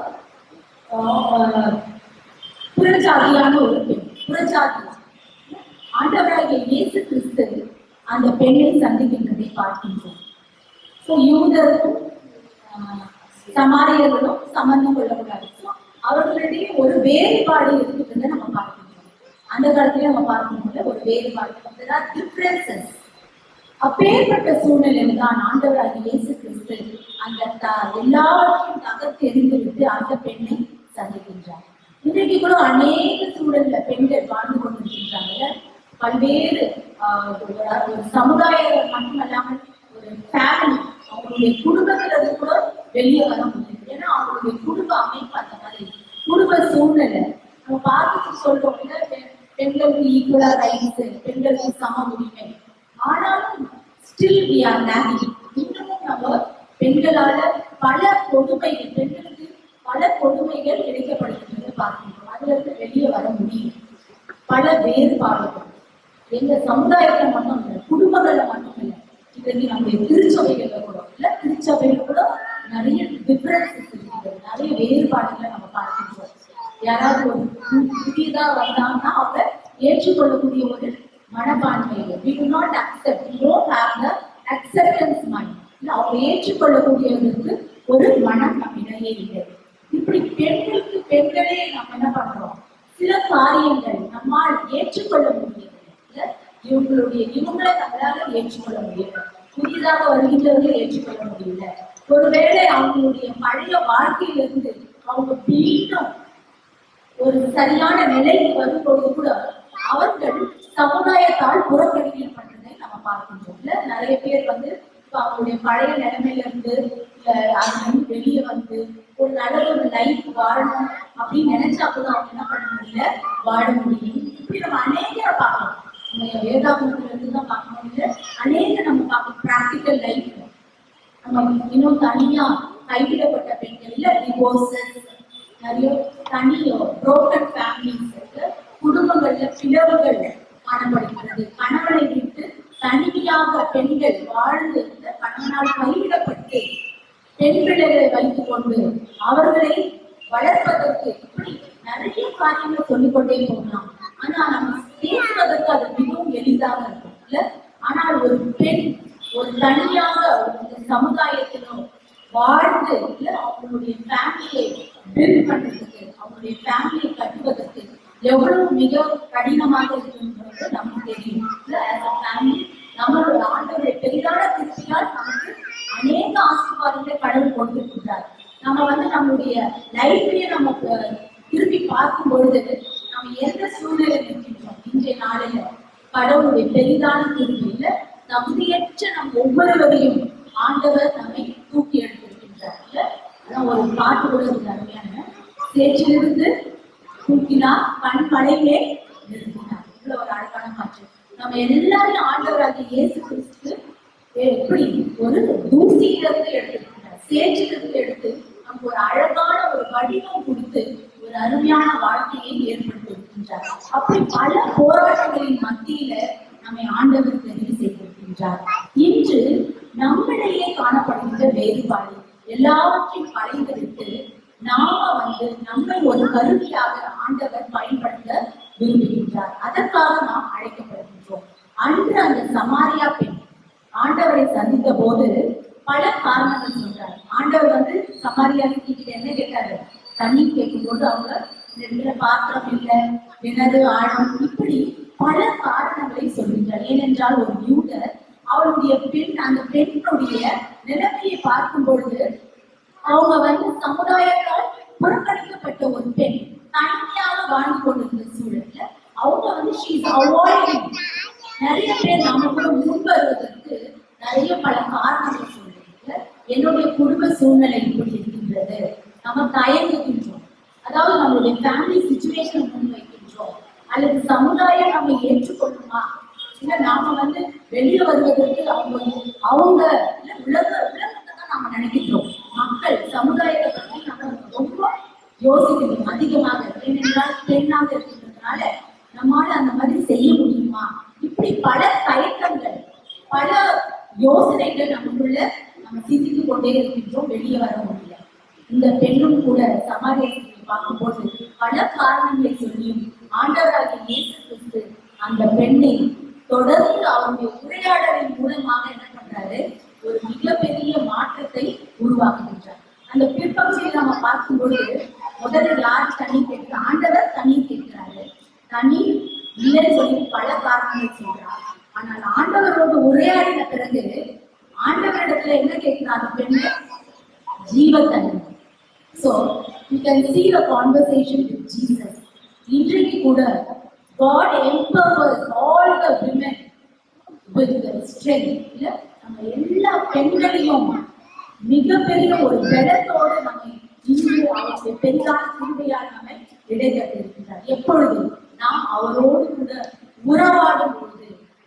[SPEAKER 2] புறஜாதியான ஒரு பெண் புறஜாதி ஆண்டவராகிய இயேசு கிறிஸ்து அந்த பெண்ணை சந்திக்கின்றதை பார்க்கின்றோம் ஸோ யூதரும் ஆஹ், சமாரியர்களும் சம்பந்தம் கொள்ளக்கூடாது ஸோ அவர்களிடையே ஒரு வேறுபாடு இருக்குன்றதை நம்ம பார்க்கின்றோம் அந்த காலத்திலே நம்ம பார்க்கும்போது ஒரு வேறுபாடு டிஃப்ரென்சஸ் அப்பேற்பட்ட சூழ்நிலையில தான் ஆண்டவராகிய இயேசு கிறிஸ்து அந்த த- எல்லாவற்றையும் தகர்த்து எறிந்துவிட்டு அந்த பெண்ணை சந்திக்கின்றார் இன்றைக்கு கூட அநேக சூழல்ல பெண்கள் வாழ்ந்து கொண்டிருக்கின்றாங்க பல்வேறு ஆஹ், ஒரு ஒரு சமுதாயம் மட்டுமல்லாமல் ஒரு ஃபேமிலி அவங்களுடைய குடும்பத்துல இருந்து கூட வெளியே வர முடியுது ஏன்னா அவங்களுடைய குடும்ப அமைப்பு அந்த மாதிரி குடும்ப சூழ்நிலை நம்ம பார்த்துட்டு சொல்றோம் இல்ல பெ- பெண்களுக்கு ஈக்குவலா ரைட்ஸ் பெண்களுக்கு சம உரிமை ஆனாலும் ஸ்டில் வி ஆர் லேக்கிங் இன்னமும் நம்ம பெண்களால பல கொடுமைகள் பெண்களுக்கு பல கொடுமைகள் இழைக்கப்படுகின்றது பார்க்கின்றோம் அதுல இருந்து வெளியே வர முடியும் பல வேறுபாடுகள் எங்க சமுதாயத்துல மட்டும் இல்லை குடும்பங்கள்ல மட்டும் இல்லை இன்றைக்கு நம்முடைய திருச்சபைகள்ல கூட இல்ல திருச்சபையில கூட நிறைய டிஃபரன்சஸ் இருக்குது நிறைய வேறுபாடுகளை நம்ம பார்க்கின்றோம் யாராவது ஒரு பு- புதியதா வந்தாங்கன்னா அவங்க ஏற்றுக்கொள்ளக்கூடிய ஒரு மனப்பான்மையை we do not accept we don't have the acceptance mind இல்ல அவங்க ஏற்றுக்கொள்ளக்கூடியவர்களுக்கு ஒரு மனம் நம்மிடையே இல்லை இப்படி பெண்களுக்கு பெண்களே நம்ம என்ன பண்றோம் சில காரியங்கள் நம்மால் ஏற்றுக்கொள்ள முடியவில்லை இல்ல? இவங்களுடைய இவங்களை நம்மளால ஏற்றுக்கொள்ள முடியல புதிதாக வருகின்றவர்களை ஏற்றுக்கொள்ள முடியல ஒருவேளை அவங்களுடைய பழைய வாழ்க்கையிலிருந்து அவங்க மீண்டும் ஒரு சரியான நிலைக்கு வரும்போது கூட அவர்கள் சமுதாயத்தால் புறக்கணிக்கப்பட்டதை நம்ம பார்க்கின்றோம் இல்ல நிறைய பேர் வந்து இப்ப அவங்களுடைய பழைய நிலைமையில இருந்து இல்ல அதுல இருந்து வெளியே வந்து ஒரு நல்ல ஒரு லைஃப் வாழணும் அப்படின்னு நினைச்சா கூட அவங்க என்ன பண்ண முடியல வாழ முடியும் இப்படி நம்ம அநேகரை பார்க்கலாம் நம்ம வேதாகமத்துல இருந்து தான் பார்க்க முடியல அநேக நம்ம பார்க்கலாம் ப்ராக்டிக்கல் லைஃப் நம்ம இன்னும் தனியா கைவிடப்பட்ட பெண்கள் இல்ல டிவோர்சஸ் நிறைய தனியோ புரோக்கன் ஃபேமிலிஸ் குடும்பங்கள்ல பிளவுகள் காணப்படுகிறது கணவனை விட்டு தனிமையாக பெண்கள் வாழ்ந்து இந்த கணவனால் கைவிடப்பட்டு பெண் பிள்ளைகளை வைத்துக் கொண்டு அவர்களை வளர்ப்பதற்கு இப்படி நிறைய காரியங்களை சொல்லிக்கொண்டே போகலாம் ஆனா நம்ம பேசுவதற்கு அது மிகவும் எளிதாக இருக்கும் இல்ல ஆனால் ஒரு பெண் ஒரு தனியாக இந்த சமுதாயத்திலும் வாழ்ந்து இல்ல அவங்களுடைய ஃபேமிலியை பில்ட் பண்றதுக்கு அவங்களுடைய ஃபேமிலியை கட்டுவதற்கு எவ்வளவு மிக கடினமாக இருக்குன்றது நமக்கு தெரியும் இல்ல as a family நம்மளோட ஆண்டவருடைய பெரிதான திருப்தியால் நமக்கு அநேக ஆசீர்வாதங்களை கடவுள் கொடுத்திருக்கிறார் நம்ம வந்து நம்மளுடைய லைஃப்லயே நம்ம அஹ், திருப்பி பார்க்கும் பொழுது நம்ம எந்த சூழ்நிலையில் இருக்கின்றோம் இன்றைய நாளில கடவுளுடைய பெரிதான திருப்பியில தகுதியற்ற நம் ஒவ்வொருவரையும் ஆண்டவர் நம்மை தூக்கி எடுத்திருக்கின்றார் இல்ல அதான் ஒரு பாட்டு கூட இருக்கு அருமையான சேற்றிலிருந்து தூக்கினார் கண் மலையிலே நிறுத்தினார் இவ்வளவு ஒரு அழகான பாட்டு நம்ம எல்லாரும் ஆண்டவராகிய இயேசு கிறிஸ்து எப்படி ஒரு தூசியிலிருந்து எடுத்திருக்கிறார் சேற்றிலிருந்து எடுத்து நமக்கு ஒரு அழகான ஒரு வடிவம் கொடுத்து ஒரு அருமையான வாழ்க்கையை ஏற்படுத்தி இருக்கின்றார் அப்படி பல போராட்டங்களின் மத்தியில நம்மை ஆண்டவர் தெரிவு செய்திருக்கின்றார் இன்று நம்மிடையே காணப்படுகின்ற வேறுபாடு எல்லாவற்றையும் கலைந்து விட்டு நாம வந்து நம்மை ஒரு கருவியாக ஆண்டவர் பயன்படுத்த விரும்புகின்றார் அதற்காக நாம் அழைக்கப்படுகின்றோம் அன்று அந்த சமாரியா பெண் ஆண்டவரை சந்தித்த போது பல காரணங்கள் சொல்றார் ஆண்டவர் வந்து சமாரியாவை கிட்ட என்ன கேட்டாரு தண்ணி கேட்கும்போது அவங்க ரெண்டுல பாத்திரம் இல்லை கிணறு ஆழம் இப்படி பல காரணங்களை சொல்கின்றார் ஏனென்றால் ஒரு யூதர் அவளுடைய பெண் அந்த பெண்ணுடைய நிலைமையை பார்க்கும் பொழுது அவங்க வந்து சமுதாயத்தால் புறக்கணிக்கப்பட்ட ஒரு பெண் தனியாக வாழ்ந்து கொண்டிருந்த சூழல்ல அவங்க வந்து ஷீஸ் அவாய்டிங் நிறைய பேர் நாம கூட முன் வருவதற்கு நிறைய பல காரணங்கள் சொல்றாங்க என்னுடைய குடும்ப சூழ்நிலை இப்படி இருக்கின்றது நம்ம தயங்குகின்றோம் அதாவது நம்மளுடைய ஃபேமிலி சுச்சுவேஷனை முன் வைக்கின்றோம் அல்லது சமுதாயம் நம்ம ஏற்றுக்கொள்ளுமா இல்ல நாம வந்து வெளியே வருவதற்கு அவங்க அவங்க இல்ல உலக உலகத்தை தான் நாம நினைக்கின்றோம் மக்கள் சமுதாயத்தை பற்றி நம்ம ரொம்ப யோசிக்கணும் அதிகமாக ஏனென்றால் பெண்ணாக இருக்கின்றதுனால நம்மால அந்த மாதிரி செய்ய முடியுமா இப்படி பல தயக்கங்கள் பல யோசனைகள் நமக்குள்ள நம்ம சிந்தித்து கொண்டே இருக்கின்றோம் வெளியே வர முடியல இந்த பெண்ணும் கூட சமாரியத்தை பார்க்கும்போது பல காரணங்களை சொல்லியும் ஆண்டவராகிய இயேசு கிறிஸ்து அந்த பெண்ணை தொடர்ந்து அவருடைய உரையாடலின் மூலமாக என்ன பண்றாரு ஒரு மிகப்பெரிய மாற்றத்தை உருவாக்குகின்றார் அந்த பிற்பகுதியில் நம்ம பார்க்கும்போது முதல்ல யார் தண்ணி கேட்கிற ஆண்டவர் தண்ணி கேட்கிறாரு தண்ணி இல்லைன்னு சொல்லி பல காரணங்கள் சொல்றார் ஆனால் ஆண்டவரோடு உரையாடின பிறகு ஆண்டவரிடத்துல என்ன கேட்கிறார் அந்த பெண்ணு ஜீவ தண்ணி so you can see the conversation with Jesus இன்றைக்கு கூட God empowers all the women with the strength இல்ல நம்ம எல்லா பெண்களையும் மிகப்பெரிய ஒரு பலத்தோடு நம்மை இன்று அவருடைய பெரியார் கிருபையால் நம்மை இடைக்கட்டி இருக்கின்றார் எப்பொழுது நாம் அவரோடு கூட உறவாடும் பொழுது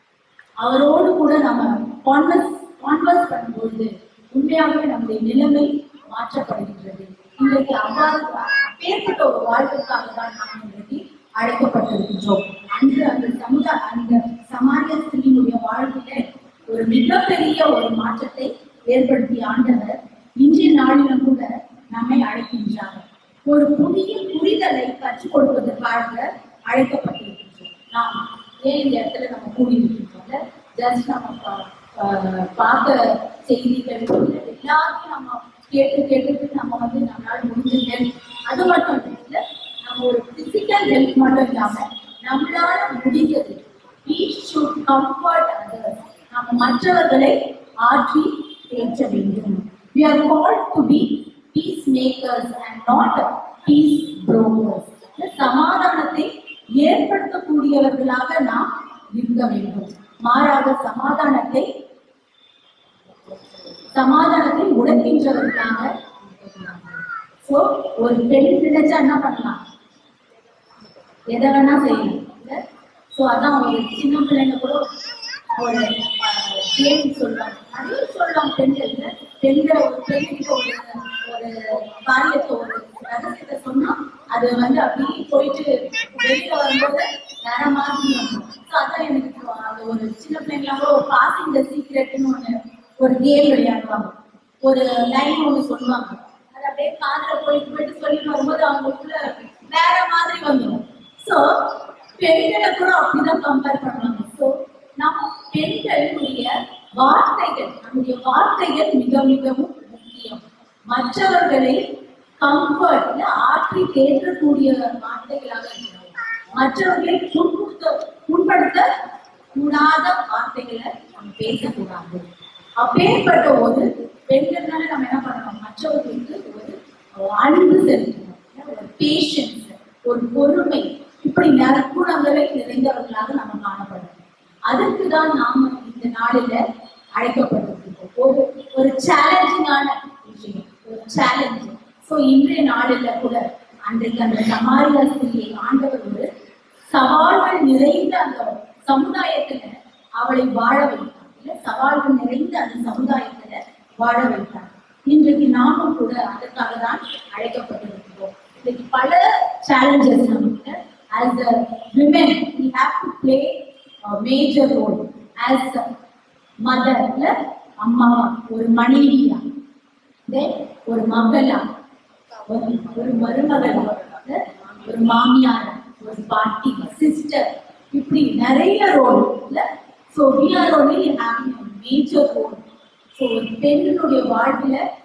[SPEAKER 2] அவரோடு கூட நம்ம கான்வர்ஸ் கான்வர்ஸ் பண்ணும்பொழுது உண்மையாகவே நம்முடைய நிலைமை மாற்றப்படுகின்றது இன்றைக்கு அவ்வாறு அப்பேற்பட்ட ஒரு வாழ்வுக்காக தான் நாம் இன்றைக்கு அழைக்கப்பட்டிருக்கின்றோம் அன்று அந்த சமுதாய அந்த சமாரிய ஸ்திரீனுடைய வாழ்வில ஒரு மிகப்பெரிய ஒரு மாற்றத்தை ஏற்படுத்திய ஆண்டவர் இன்றைய நாளிலும் கூட நம்மை அழைக்கின்றார் ஒரு புதிய புரிதலை கற்றுக் கொடுப்பதற்காக அழைக்கப்பட்டிருக்கின்றோம் நாம் ஏன் இந்த இடத்துல நம்ம கூடியிருக்கின்றோம்ல ஜஸ்ட் நம்ம பா- பா- பார்த்த செய்திகள் எல்லாத்தையும் நம்ம கேட்டு கேட்டுட்டு நம்ம வந்து நம்மளால முடிஞ்ச ஹெல்ப் அது மட்டும் இல்லை நம்ம ஒரு பிசிக்கல் ஹெல்ப் மட்டும் இல்லாம நம்மளால முடிஞ்சது we should comfort others நம்ம மற்றவர்களை ஆற்றி தேற்ற வேண்டும் we are called to be peacemakers and not peace brokers இந்த சமாதானத்தை ஏற்படுத்தக்கூடியவர்களாக நாம் இருக்க வேண்டும் மாறாக சமாதானத்தை சமாதானத்தை உடைக்கின்றவர்களாக சோ ஒரு பெண் நினைச்சா என்ன பண்ணலாம் எதை வேணா செய்யலாம் ஸோ அதான் ஒரு சின்ன பிள்ளைங்க கூட ஒரு அஹ், கேள்வி சொல்லுவாங்க நிறைய சொல்லுவாங்க பெண்கள் இல்ல? பெண்கள் ஒரு பெண்கிட்ட ஒரு ஒரு காரியத்தை ஒரு ரகசியத்தை சொன்னா அது வந்து அப்படியே போயிட்டு வெளியில வரும்போது வேற மாதிரி வந்துடும் ஸோ அதான் எனக்கு அது ஒரு சின்ன பிள்ளைங்களாம் கூட ஒரு பாசிங் த சீக்ரெட்னு ஒன்று ஒரு கேம் விளையாடுவாங்க ஒரு லைன் ஒன்று சொல்லுவாங்க அது அப்படியே காதுல போயிட்டு போயிட்டு சொல்லிட்டு வரும்போது அவங்களுக்குள்ள வேற மாதிரி வந்துடும் ஸோ பெண்களை கூட அப்படிதான் கம்பேர் பண்ணுவாங்க ஸோ நம்ம பெண்களுடைய வார்த்தைகள் நம்முடைய வார்த்தைகள் மிக மிகவும் முக்கியம் மற்றவர்களை கம்ஃபர்ட் ஆற்றி தேற்றக்கூடிய வார்த்தைகளாக இருக்கிறோம் மற்றவர்களை புண்படுத்த புண்படுத்த கூடாத வார்த்தைகளை நம்ம பேசக்கூடாது அப்பேற்பட்ட ஒரு பெண்கள்னால நம்ம என்ன பண்ணணும் மற்றவர்களுக்கு ஒரு அன்பு செலுத்தணும் ஒரு பேஷன்ஸ் ஒரு பொறுமை இப்படி நற்குணங்களை நிறைந்தவர்களாக நம்ம காணப்படணும் அதற்கு தான் நாம இந்த நாளில அழைக்கப்பட்டிருக்கிறோம் ஒரு ஒரு சேலஞ்சிங்கான விஷயம் ஒரு சேலஞ்ச் ஸோ இன்றைய நாளில கூட அன்றைக்கு அந்த சமாரியா ஸ்திரியை ஆண்டவர் ஒரு சவால்கள் நிறைந்த அந்த சமுதாயத்துல அவளை வாழ வைத்தார் இல்ல சவால்கள் நிறைந்த அந்த சமுதாயத்துல வாழ வைத்தார் இன்றைக்கு நாமும் கூட அதற்காக தான் அழைக்கப்பட்டிருக்கிறோம் இன்னைக்கு பல சேலஞ்சஸ் நமக்கு as a women we have to play a major role as a mother இல்ல அம்மாவா ஒரு மனைவியா then ஒரு மகளா ஒரு ஒரு மருமகளா இல்ல ஒரு மாமியாரா ஒரு பாட்டி சிஸ்டர் இப்படி நிறைய ரோல் இல்ல so we are only having a major role so ஒரு பெண்ணுடைய வாழ்வில்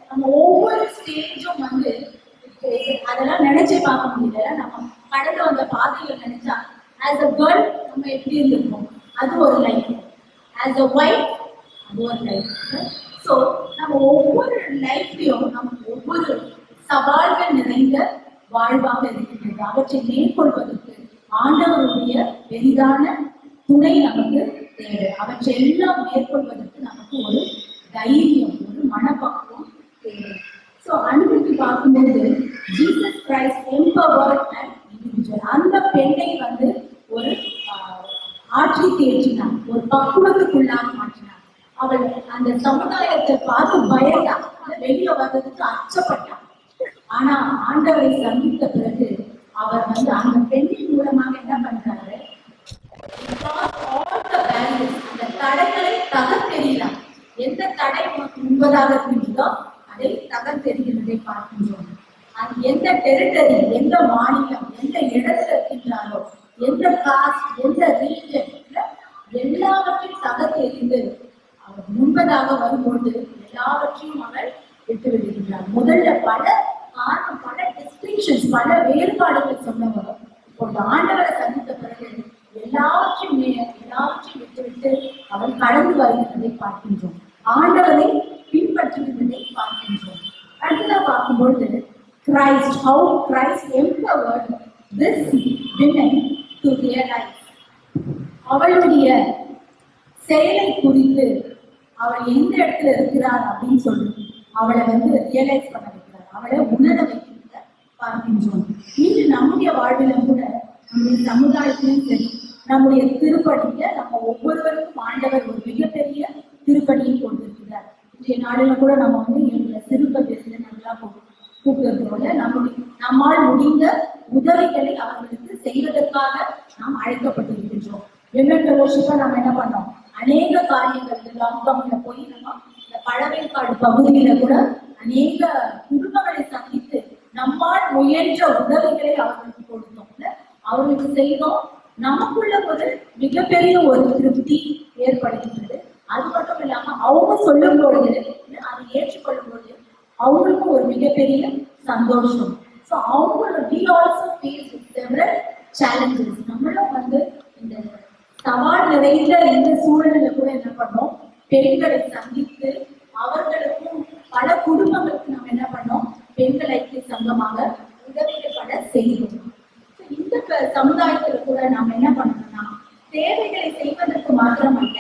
[SPEAKER 2] நம்ம ஒவ்வொரு ஸ்டேஜும் வந்து அதெல்லாம் நினைச்சே பார்க்க முடியல நம்ம கடந்து வந்த பாதையில நினைச்சா ஆஸ் அ கேர்ள் நம்ம எப்படி இருந்திருப்போம் அது ஒரு லைஃப் ஆஸ் அ ஒய்ஃப் அது ஒரு லைஃப் ஸோ நம்ம ஒவ்வொரு லைஃப்லையும் நமக்கு ஒவ்வொரு சவால்கள் நிறைந்த வாழ்வாக இருக்கின்றது அவற்றை மேற்கொள்வதற்கு ஆண்டவருடைய பெரிதான துணை நமக்கு தேவை அவற்றை எல்லாம் மேற்கொள்வதற்கு நமக்கு ஒரு தைரியம் ஒரு மனப்பக்குவம் தேவை ஸோ அனுபவித்து பார்க்கும்போது Jesus Christ empower and individual அந்த பெண்ணை வந்து ஒரு ஆஹ், ஆட்சி தேற்றினார் ஒரு பக்குவத்துக்குள்ளாக மாற்றினார் அவள் அந்த சமுதாயத்தை பார்த்து பயந்தா வெளியே வர்றதுக்கு அச்சப்பட்டான் ஆனா ஆண்டவரை சந்தித்த பிறகு அவர் வந்து அந்த பெண்ணின் மூலமாக என்ன பண்றாரு Because all the barriers, அந்த தடைகளை தகர்த்தெறிகிறார் எந்த தடை உனக்கு முன்பதாக இருக்கின்றதோ அதை தகர்த்தெறிகிறதை பார்க்கின்றோம் அது எந்த டெரிட்டரி எந்த மாநிலம் எந்த இடத்துல இருக்கின்றாரோ எந்த காஸ்ட் எந்த ரீஜன் எல்லாவற்றையும் தகர்த்தெறிந்து அவர் முன்பதாக வரும்பொழுது எல்லாவற்றையும் அவர் விட்டு விடுகின்றார் முதல்ல பல காரணம் பல டிஸ்டிங்ஷன்ஸ் பல வேறுபாடுகள் சொன்னவர் இப்போது ஆண்டவரை சந்தித்த பிறகு எல்லாவற்றையும் மே- எல்லாவற்றையும் விட்டுவிட்டு அவர் கடந்து வருகிறதை பார்க்கின்றோம் ஆண்டவரை பின்பற்றுகிறதை பார்க்கின்றோம் அடுத்ததா பார்க்கும்பொழுது Christ how Christ empowered this women to realize அவளுடைய செயலை குறித்து அவள் எந்த இடத்துல இருக்கிறார் அப்படின்னு சொல்லி அவளை வந்து ரியலைஸ் பண்ண வைக்கிறார் அவளை உணர வைக்கிறத பார்க்கின்றோம் இன்று நம்முடைய வாழ்விலும் கூட நம்முடைய சமுதாயத்திலும் சரி நம்முடைய திருப்படியில நம்ம ஒவ்வொருவருக்கும் ஆண்டவர் ஒரு மிகப்பெரிய திருப்படியை கொண்டிருக்கிறார் இன்றைய நாளில கூட நம்ம வந்து எங்களை சிறுபதி நல்லா கூப்பிடுறோம்ல நம்முடைய நம்மால் முடிந்த உதவிகளை அவர்களுக்கு செய்வதற்காக நாம் அழைக்கப்பட்டிருக்கின்றோம் விமன் ஃபெலோஷிப்பா நம்ம என்ன பண்ணோம் அநேக காரியங்கள் லாக்டவுன்ல போய் நம்ம இந்த பழவேற்காடு பகுதியில கூட அநேக குடும்பங்களை சந்தித்து நம்மால் முயன்ற உதவிகளை அவர்களுக்கு கொடுத்தோம்ல அவர்களுக்கு செய்தோம் நமக்குள்ள ஒரு மிகப்பெரிய ஒரு திருப்தி ஏற்படுகின்றது அது மட்டும் இல்லாம அவங்க சொல்லும் பொழுது அதை ஏற்றுக்கொள்ளும் பொழுது அவங்களுக்கும் ஒரு மிகப்பெரிய சந்தோஷம் ஸோ அவங்களோட we also face several challenges நம்மளும் வந்து இந்த சவால் நிறைந்த இந்த சூழலில் கூட என்ன பண்ணோம் பெண்களை சந்தித்து அவர்களுக்கும் பல குடும்பங்களுக்கு நம்ம என்ன பண்ணோம் பெண்கள் ஐக்கிய சங்கமாக உதவிகள் பல செய்தோம் So, இந்த ப- சமுதாயத்துல கூட நாம என்ன பண்ணணும்னா தேவைகளை செய்வதற்கு மாத்திரமல்ல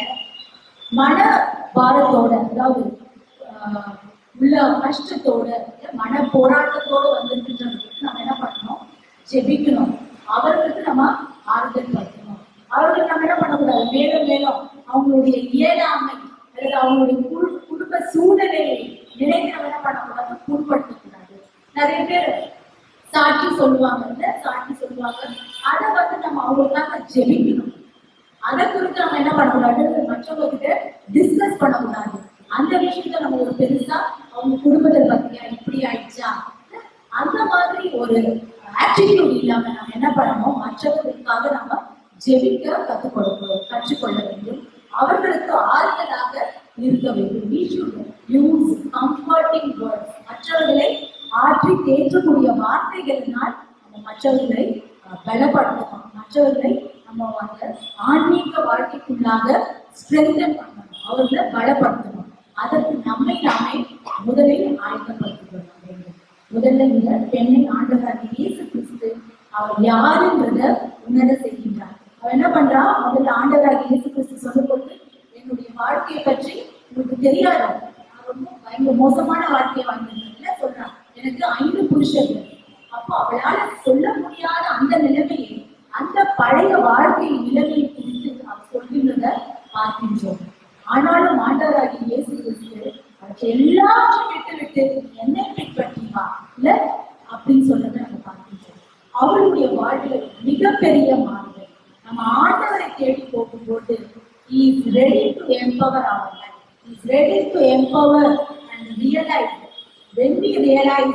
[SPEAKER 2] மன பாரத்தோட அதாவது ஆஹ், உள்ள கஷ்டத்தோட இல்ல மன போராட்டத்தோட வந்திருக்கின்றவங்களுக்கு நம்ம என்ன பண்ணணும் ஜெபிக்கணும் அவர்களுக்கு நம்ம ஆறுதல் படுத்தணும் அவர்களுக்கு நம்ம என்ன பண்ணக்கூடாது மேலும் மேலும் அவங்களுடைய இயலாமை அல்லது அவங்களுடைய குடு- குடும்ப சூழ்நிலையை நினைத்து நம்ம என்ன பண்ணக்கூடாது புண்படுத்தக்கூடாது நிறைய பேர் சாட்சி சொல்லுவாங்க இல்ல சாட்சி சொல்லுவாங்க அதை வந்து நம்ம அவங்களுக்காக ஜெபிக்கணும் அதை குறித்து நம்ம என்ன பண்ணக்கூடாது மற்றவங்க கிட்ட டிஸ்கஸ் பண்ணக்கூடாது அந்த விஷயத்த நம்ம ஒரு பெருசா அவங்க குடும்பத்தை பத்தியா இப்படி ஆயிடுச்சா அந்த மாதிரி ஒரு ஆட்டிடியூட் இல்லாம நம்ம என்ன பண்ணணும் மற்றவர்களுக்காக நம்ம ஜெபிக்க கற்றுக் கொடுக்கணும் கற்றுக்கொள்ள வேண்டும் அவர்களுக்கு ஆறுதலாக இருக்க வேண்டும் we should use comforting words மற்றவர்களை ஆற்றி தேற்றக்கூடிய வார்த்தைகளினால் நம்ம மற்றவர்களை அஹ், பலப்படுத்தணும் மற்றவர்களை நம்ம வந்து ஆன்மீக வாழ்க்கைக்குள்ளாக ஸ்ட்ரென்தன் பண்ணணும் அவர்களை பலப்படுத்தணும் அதற்கு நம்மை நாமே முதலில் ஆயத்தப்படுத்திக் கொள்ள வேண்டும் முதல்ல இந்த பெண்ணை ஆண்டவராக இயேசு கிறிஸ்து அவர் யாருன்றத உணர செய்கின்றார் அவர் என்ன பண்றா முதல்ல ஆண்டவராக இயேசு கிறிஸ்து சொல்லும் பொழுது என்னுடைய வாழ்க்கையை பற்றி உங்களுக்கு தெரியாது நான் ரொம்ப பயங்கர மோசமான வாழ்க்கையை வாழ்ந்திருக்கேன் சொல்றான் எனக்கு ஐந்து புருஷர்கள் அப்போ அவளால சொல்ல முடியாத அந்த நிலைமையை அந்த பழைய வாழ்க்கை நிலைமையை குறித்து அவர் சொல்கின்றத பார்க்கின்றோம் ஆனாலும் ஆண்டவராகிய இயேசு கிறிஸ்து அவற்றை எல்லாத்தையும் விட்டு விட்டு நீ என்னை பின்பற்றி வா இல்ல அப்படின்னு சொல்றதை நம்ம பார்க்கின்றோம் அவளுடைய வாழ்வில் மிகப்பெரிய மாறுதல் நம்ம ஆண்டவரை தேடி போகும்போது இஸ் ரெடி டு எம்பவர் அவர் life is ready to empower and realize when we realize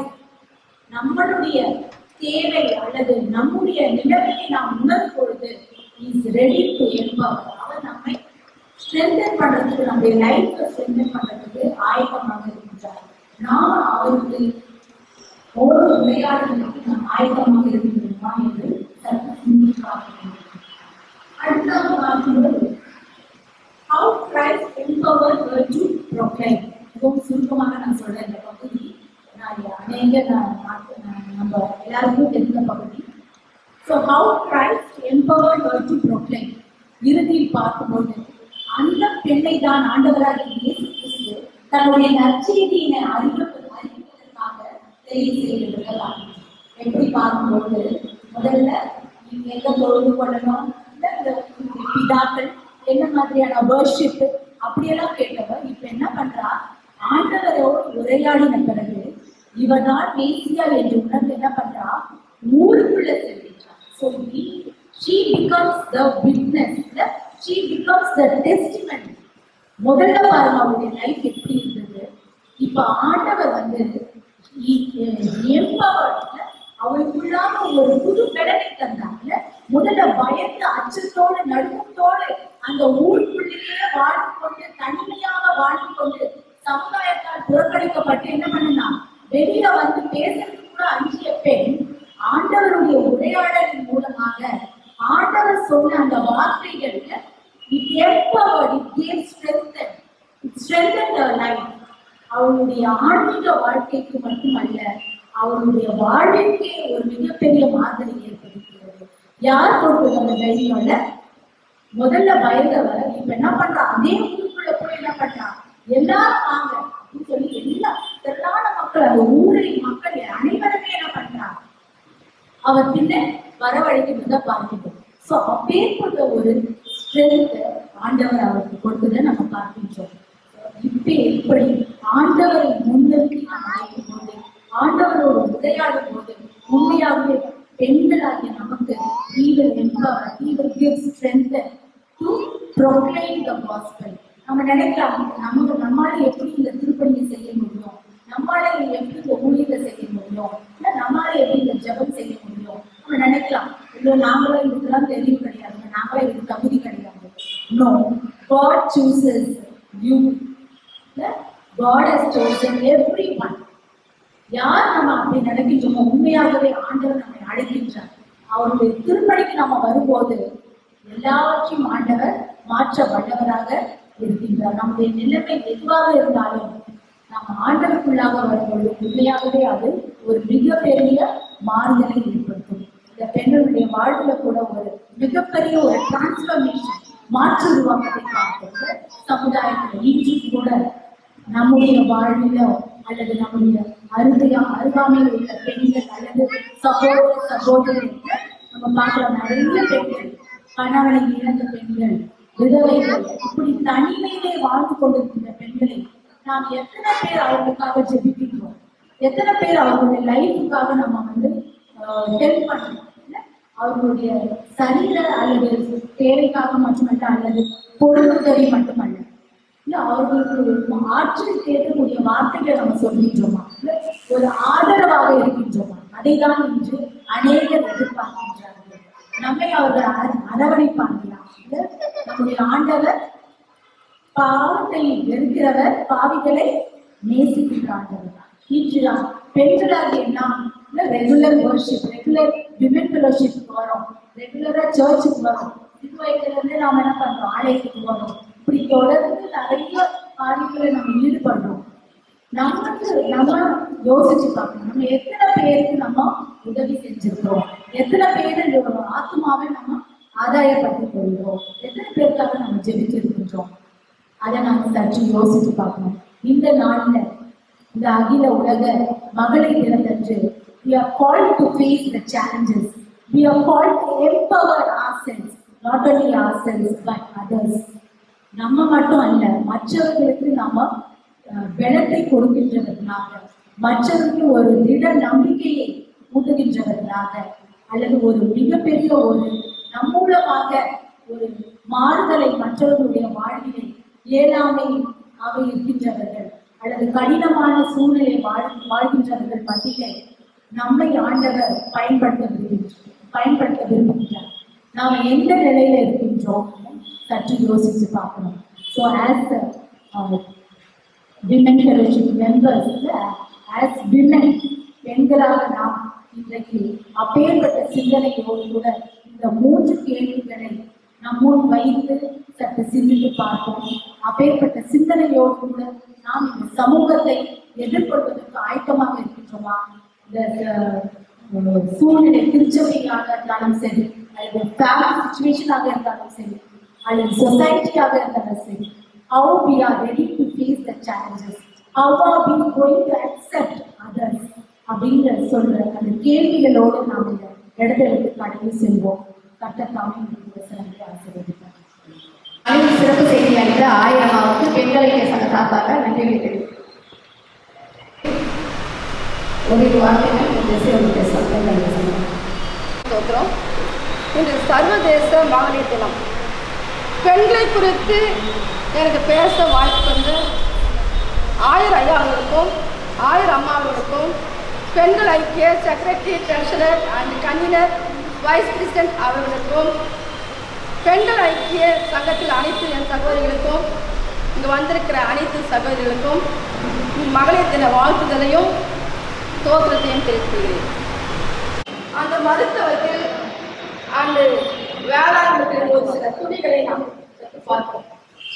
[SPEAKER 2] நம்மளுடைய தேவை அல்லது நம்முடைய நிலைமையை நாம் உணரும் பொழுது இஸ் ரெடி டு எம்பவர் அவர் நம்மை ஸ்ட்ரென்தன் பண்றதுக்கு நம்முடைய லைஃப்பை ஸ்ட்ரென்தன் பண்றதுக்கு ஆயத்தமாக இருக்கின்றார் நாம அவருக்கு ஒவ்வொரு உரையாடலுக்கு நாம் ஆயத்தமாக இருக்கின்றோமா என்று சற்று சிந்தித்து பார்க்க வேண்டும் அடுத்ததாக பார்க்கும்போது how Christ empowered her to proclaim மிகவும் சுருக்கமாக நான் சொல்றேன் இந்த பகுதி நான் அநேக நான் பார்த்து- நான் நம்ம எல்லாருக்கும் தெரிந்த பகுதி so how Christ empowered her to proclaim இறுதியில் பார்க்கும்போது அந்த பெண்ணை தான் ஆண்டவராக இயேசு கிறிஸ்து தன்னுடைய நற்செய்தியினை அறிவிப்ப அறிவிப்பதற்காக தெரிவு செய்திருக்கிறார் எப்படி பார்க்கும்போது முதல்ல நீங்க எங்க தொழுது கொள்ளணும் இல்ல இந்த பிதாக்கள் என்ன மாதிரியான வர்ஷிப் அப்படியெல்லாம் கேட்டவர் இப்ப என்ன பண்றா ஆண்டவரோடு உரையாடின பிறகு இவர்தான் மேசியா என்று உணர்ந்து என்ன பண்றா ஊருக்குள்ள செல்கின்றார் so she becomes the witness இல்ல she becomes the testimony முதல்ல பாருங்க அவருடைய லைஃப் எப்படி இருந்தது இப்ப ஆண்டவர் வந்து எம்பவர்ட்ல அவளுக்குள்ளாக ஒரு புது பெடனை தந்தாங்க முதல்ல பயந்து அச்சத்தோடு நடுக்கத்தோடு அந்த ஊருக்குள்ளேயே வாழ்ந்து கொண்டு தனிமையாக வாழ்ந்து கொண்டு சமுதாயத்தால் புறக்கணிக்கப்பட்டு என்ன பண்ணுனா வெளியில வந்து பேசுறதுக்கு கூட அஞ்சிய பெண் ஆண்டவருடைய உரையாடலின் மூலமாக ஆண்டவர் சொன்ன அந்த வார்த்தைகள்ல it empowered, it gave strength, it strengthened her life. அவளுடைய ஆன்மீக வாழ்க்கைக்கு மட்டுமல்ல அவளுடைய வாழ்விற்கே ஒரு மிகப்பெரிய மாதிரி ஏற்படுகிறது யார் கொடுத்தது அந்த தைரியம்ல முதல்ல பயந்தவர் இப்ப என்ன பண்றா அதே ஊருக்குள்ள போய் என்ன பண்றா எல்லாரும் வாங்க அப்படின்னு சொல்லி எல்லா திரளான மக்கள் அந்த ஊரை மக்கள் அனைவருமே என்ன பண்றா அவர் பின்ன வரவழைக்கிறத பார்க்கிறோம் ஸோ அப்பேற்பட்ட ஒரு ஸ்ட்ரென்த் ஆண்டவர் அவருக்கு கொடுத்ததை நம்ம பார்க்கின்றோம் இப்ப எப்படி ஆண்டவரை முன்னிறுத்தி நாம் அழைக்கும் போது ஆண்டவரோட உரையாடும் போது உண்மையாகவே பெண்களாகிய நமக்கு he will empower, he will give strength to proclaim the gospel. நம்ம நினைக்கலாம் நமக்கு நம்மால எப்படி இந்த திருப்பணியை செய்ய முடியும் நம்மால எப்படி இந்த ஊழியத்தை செய்ய முடியும் இல்ல நம்மால எப்படி இந்த ஜெபம் செய்ய முடியும் நம்ம நினைக்கலாம் இல்ல நாங்களும் இதுக்கெல்லாம் தெரியும் கிடையாது நாங்களும் இதுக்கு தகுதி கிடையாது no God chooses you God has chosen everyone யார் நம்ம அப்படி நினைக்கின்றோமோ உண்மையாகவே ஆண்டவர் நம்மை அழைக்கின்றார் அவருடைய திருப்பணிக்கு நம்ம வரும்போது எல்லாவற்றையும் ஆண்டவர் மாற்ற வல்லவராக இருக்கின்றார் நம்முடைய நிலைமை எதுவாக இருந்தாலும் நம்ம ஆண்டவருக்குள்ளாக வரும்பொழுது உண்மையாகவே அது ஒரு மிகப்பெரிய மாறுதலை ஏற்படுத்தும் இந்த பெண்களுடைய வாழ்வுல கூட ஒரு மிகப்பெரிய ஒரு டிரான்ஸ்பர்மேஷன் மாற்று உருவாக்கத்தை பார்த்தோம் சமுதாயத்துல இன்றும் கூட நம்முடைய வாழ்விலோ அல்லது நம்முடைய அருகையா அருகாமையில் உள்ள பெண்கள் அல்லது சகோதர சகோதரிகள் நம்ம பார்க்கிற நிறைய பெண்கள் கணவனை இழந்த பெண்கள் விதவைகள் இப்படி தனிமையிலே வாழ்ந்து கொண்டிருக்கின்ற பெண்களை நாம் எத்தனை பேர் அவர்களுக்காக ஜெபிக்கின்றோம் எத்தனை பேர் அவர்களுடைய லைஃபுக்காக நம்ம வந்து ஹெல்ப் பண்றோம் இல்ல? அவர்களுடைய சரீர அல்லது தேவைக்காக மட்டுமல்ல அல்லது பொருளுதவி மட்டுமல்ல இல்ல அவர்களுக்கு ஆற்றல் கேட்கக்கூடிய வார்த்தைகளை நம்ம சொல்கின்றோமா இல்ல ஒரு ஆதரவாக இருக்கின்றோமா அதை தான் இன்று அநேகர் எதிர்பார்க்கின்றார்கள் நம்மை அவர்கள் அர- அரவணைப்பார்களா இல்ல நம்முடைய ஆண்டவர் பாவத்தை வெறுக்கிறவர் பாவிகளை நேசிக்கின்ற ஆண்டவர் இன்றுதான் பெண்களாகிய நாம் regular worship regular women fellowship வரோம் ரெகுலரா சர்ச்சுக்கு வரோம் சிறு வயதுல இருந்து நாம என்ன பண்றோம் ஆலயத்துக்கு வரோம் இப்படி தொடர்ந்து நிறைய காரியங்களை நம்ம ஈடுபடுறோம் நமக்கு நம்ம யோசிச்சு பார்க்கணும் நம்ம எத்தனை பேருக்கு நம்ம உதவி செஞ்சிருக்கிறோம் எத்தனை பேர் ஆத்மாவை நம்ம ஆதாயப்படுத்திக் கொள்கிறோம் எத்தனை பேருக்காக நம்ம ஜெபிச்சிருக்கின்றோம் அதை நாம சற்று யோசிச்சு பார்க்கணும் இந்த நாள்ல இந்த அகில உலக மகளிர் தினத்தன்று we are called to face the challenges we are called to empower ourselves not only ourselves but others நம்ம மட்டும் அல்ல மற்றவர்களுக்கு நம்ம அஹ், பலத்தை கொடுக்கின்றவர்களாக மற்றவர்களுக்கு ஒரு திட நம்பிக்கையை ஊட்டுகின்றவர்களாக அல்லது ஒரு மிகப்பெரிய ஒரு நம் மூலமாக ஒரு மாறுதலை மற்றவர்களுடைய வாழ்விலை இயலாமை ஆக இருக்கின்றவர்கள் அல்லது கடினமான சூழ்நிலை வாழ் வாழ்கின்றவர்கள் மத்தியிலே நம்மை ஆண்டவர் பயன்படுத்த விரும்புகின்றார் பயன்படுத்த விரும்புகின்றார் நாம் எந்த நிலையில இருக்கின்றோம் சற்று யோசிச்சு பார்க்கணும் ஸோ ஆஸ் விமன் ஃபெலோஷிப் மெம்பர்ஸ்ல ஆஸ் விமன் பெண்களாக நாம் இன்றைக்கு அப்பேற்பட்ட சிந்தனையோடு கூட இந்த மூன்று கேள்விகளை நம்முன் வைத்து சற்று சிந்தித்து பார்ப்போம் அப்பேற்பட்ட சிந்தனையோடு கூட நாம் இந்த சமூகத்தை எதிர்கொள்வதற்கு ஆயத்தமாக இருக்கின்றோமா இந்த அஹ், சூழ்நிலை திருச்சபையாக இருந்தாலும் சரி அல்லது ஃபேமிலி சுச்சுவேஷனாக இருந்தாலும் சரி அல்லது சொசைட்டியாக இருந்தாலும் சரி how we are ready to face the challenges how are we going to accept others அப்படிங்கிற சொல்ற அந்த கேள்விகளோடு நாம் இந்த இடத்தை விட்டு கடந்து செல்வோம் கட்டத்தாமே சிறந்து ஆசீர்வதிப்பார்
[SPEAKER 7] அனைத்து சிறப்பு செய்தி அளித்த ஆயிரமாவுக்கு பெண்களை சங்க சார்பாக நன்றிகளை தெரிவிக்கிறேன் ஒரு வார்த்தைகள் இந்த சிறப்பு பேசுவாங்க
[SPEAKER 8] ஸ்தோத்திரம் இன்று சர்வதேச மகளிர் தினம் பெண்களை குறித்து எனக்கு பேச வாய்ப்பு தந்த ஆயிரம் ஐயாவுக்கும் ஆயிரம் அம்மாவுக்கும் பெண்கள் ஐக்கிய secretary treasurer and convener vice president அவர்களுக்கும் பெண்கள் ஐக்கிய சங்கத்தில் அனைத்து என் சகோதரிகளுக்கும் இங்கு வந்திருக்கிற அனைத்து சகோதரிகளுக்கும் மகளிர் தின வாழ்த்துதலையும் தோற்றத்தையும் தெரிவிக்கிறேன் அந்த மருத்துவத்தில் அந்த வேளாண்மைக்கு ஒரு சில துணிகளை நாம் சற்று பார்ப்போம்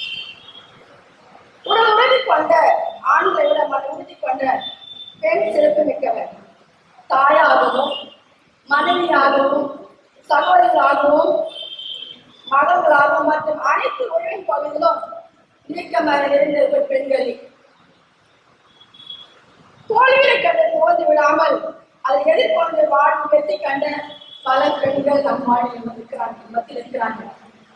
[SPEAKER 8] உடல் உறுதி கொண்ட ஆண்களை விட மன உறுதி கொண்ட பெண் சிறப்பு மிக்கவர் தாயாகவும் மனைவியாகவும் சகோதரிகளாகவும் மகன்களாகவும் மற்றும் அனைத்து உறவின் பகுதிகளும் நீக்கமாக இருந்த பெண்களே தோல்வியை கண்டு தோல்வி விடாமல் அதை எதிர்கொண்டு வாழும் வெற்றி கண்ட பல பெண்கள் நம் வாழ்வில் இருக்கிறார்கள் மத்தியில் இருக்கிறார்கள்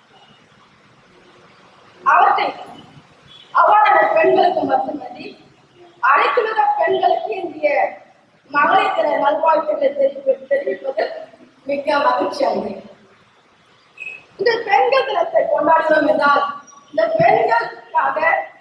[SPEAKER 8] அவற்றை அவ்வாறான பெண்களுக்கு மட்டுமன்றி அனைத்துலக பெண்களுக்கு இந்திய மகளிர் தின நல்வாழ்த்துக்களை தெரிவிப்ப தெரிவிப்பது மிக்க மகிழ்ச்சி அடைகிறேன் இந்த பெண்கள் தினத்தை கொண்டாடுவோம் என்றால் இந்த பெண்களுக்காக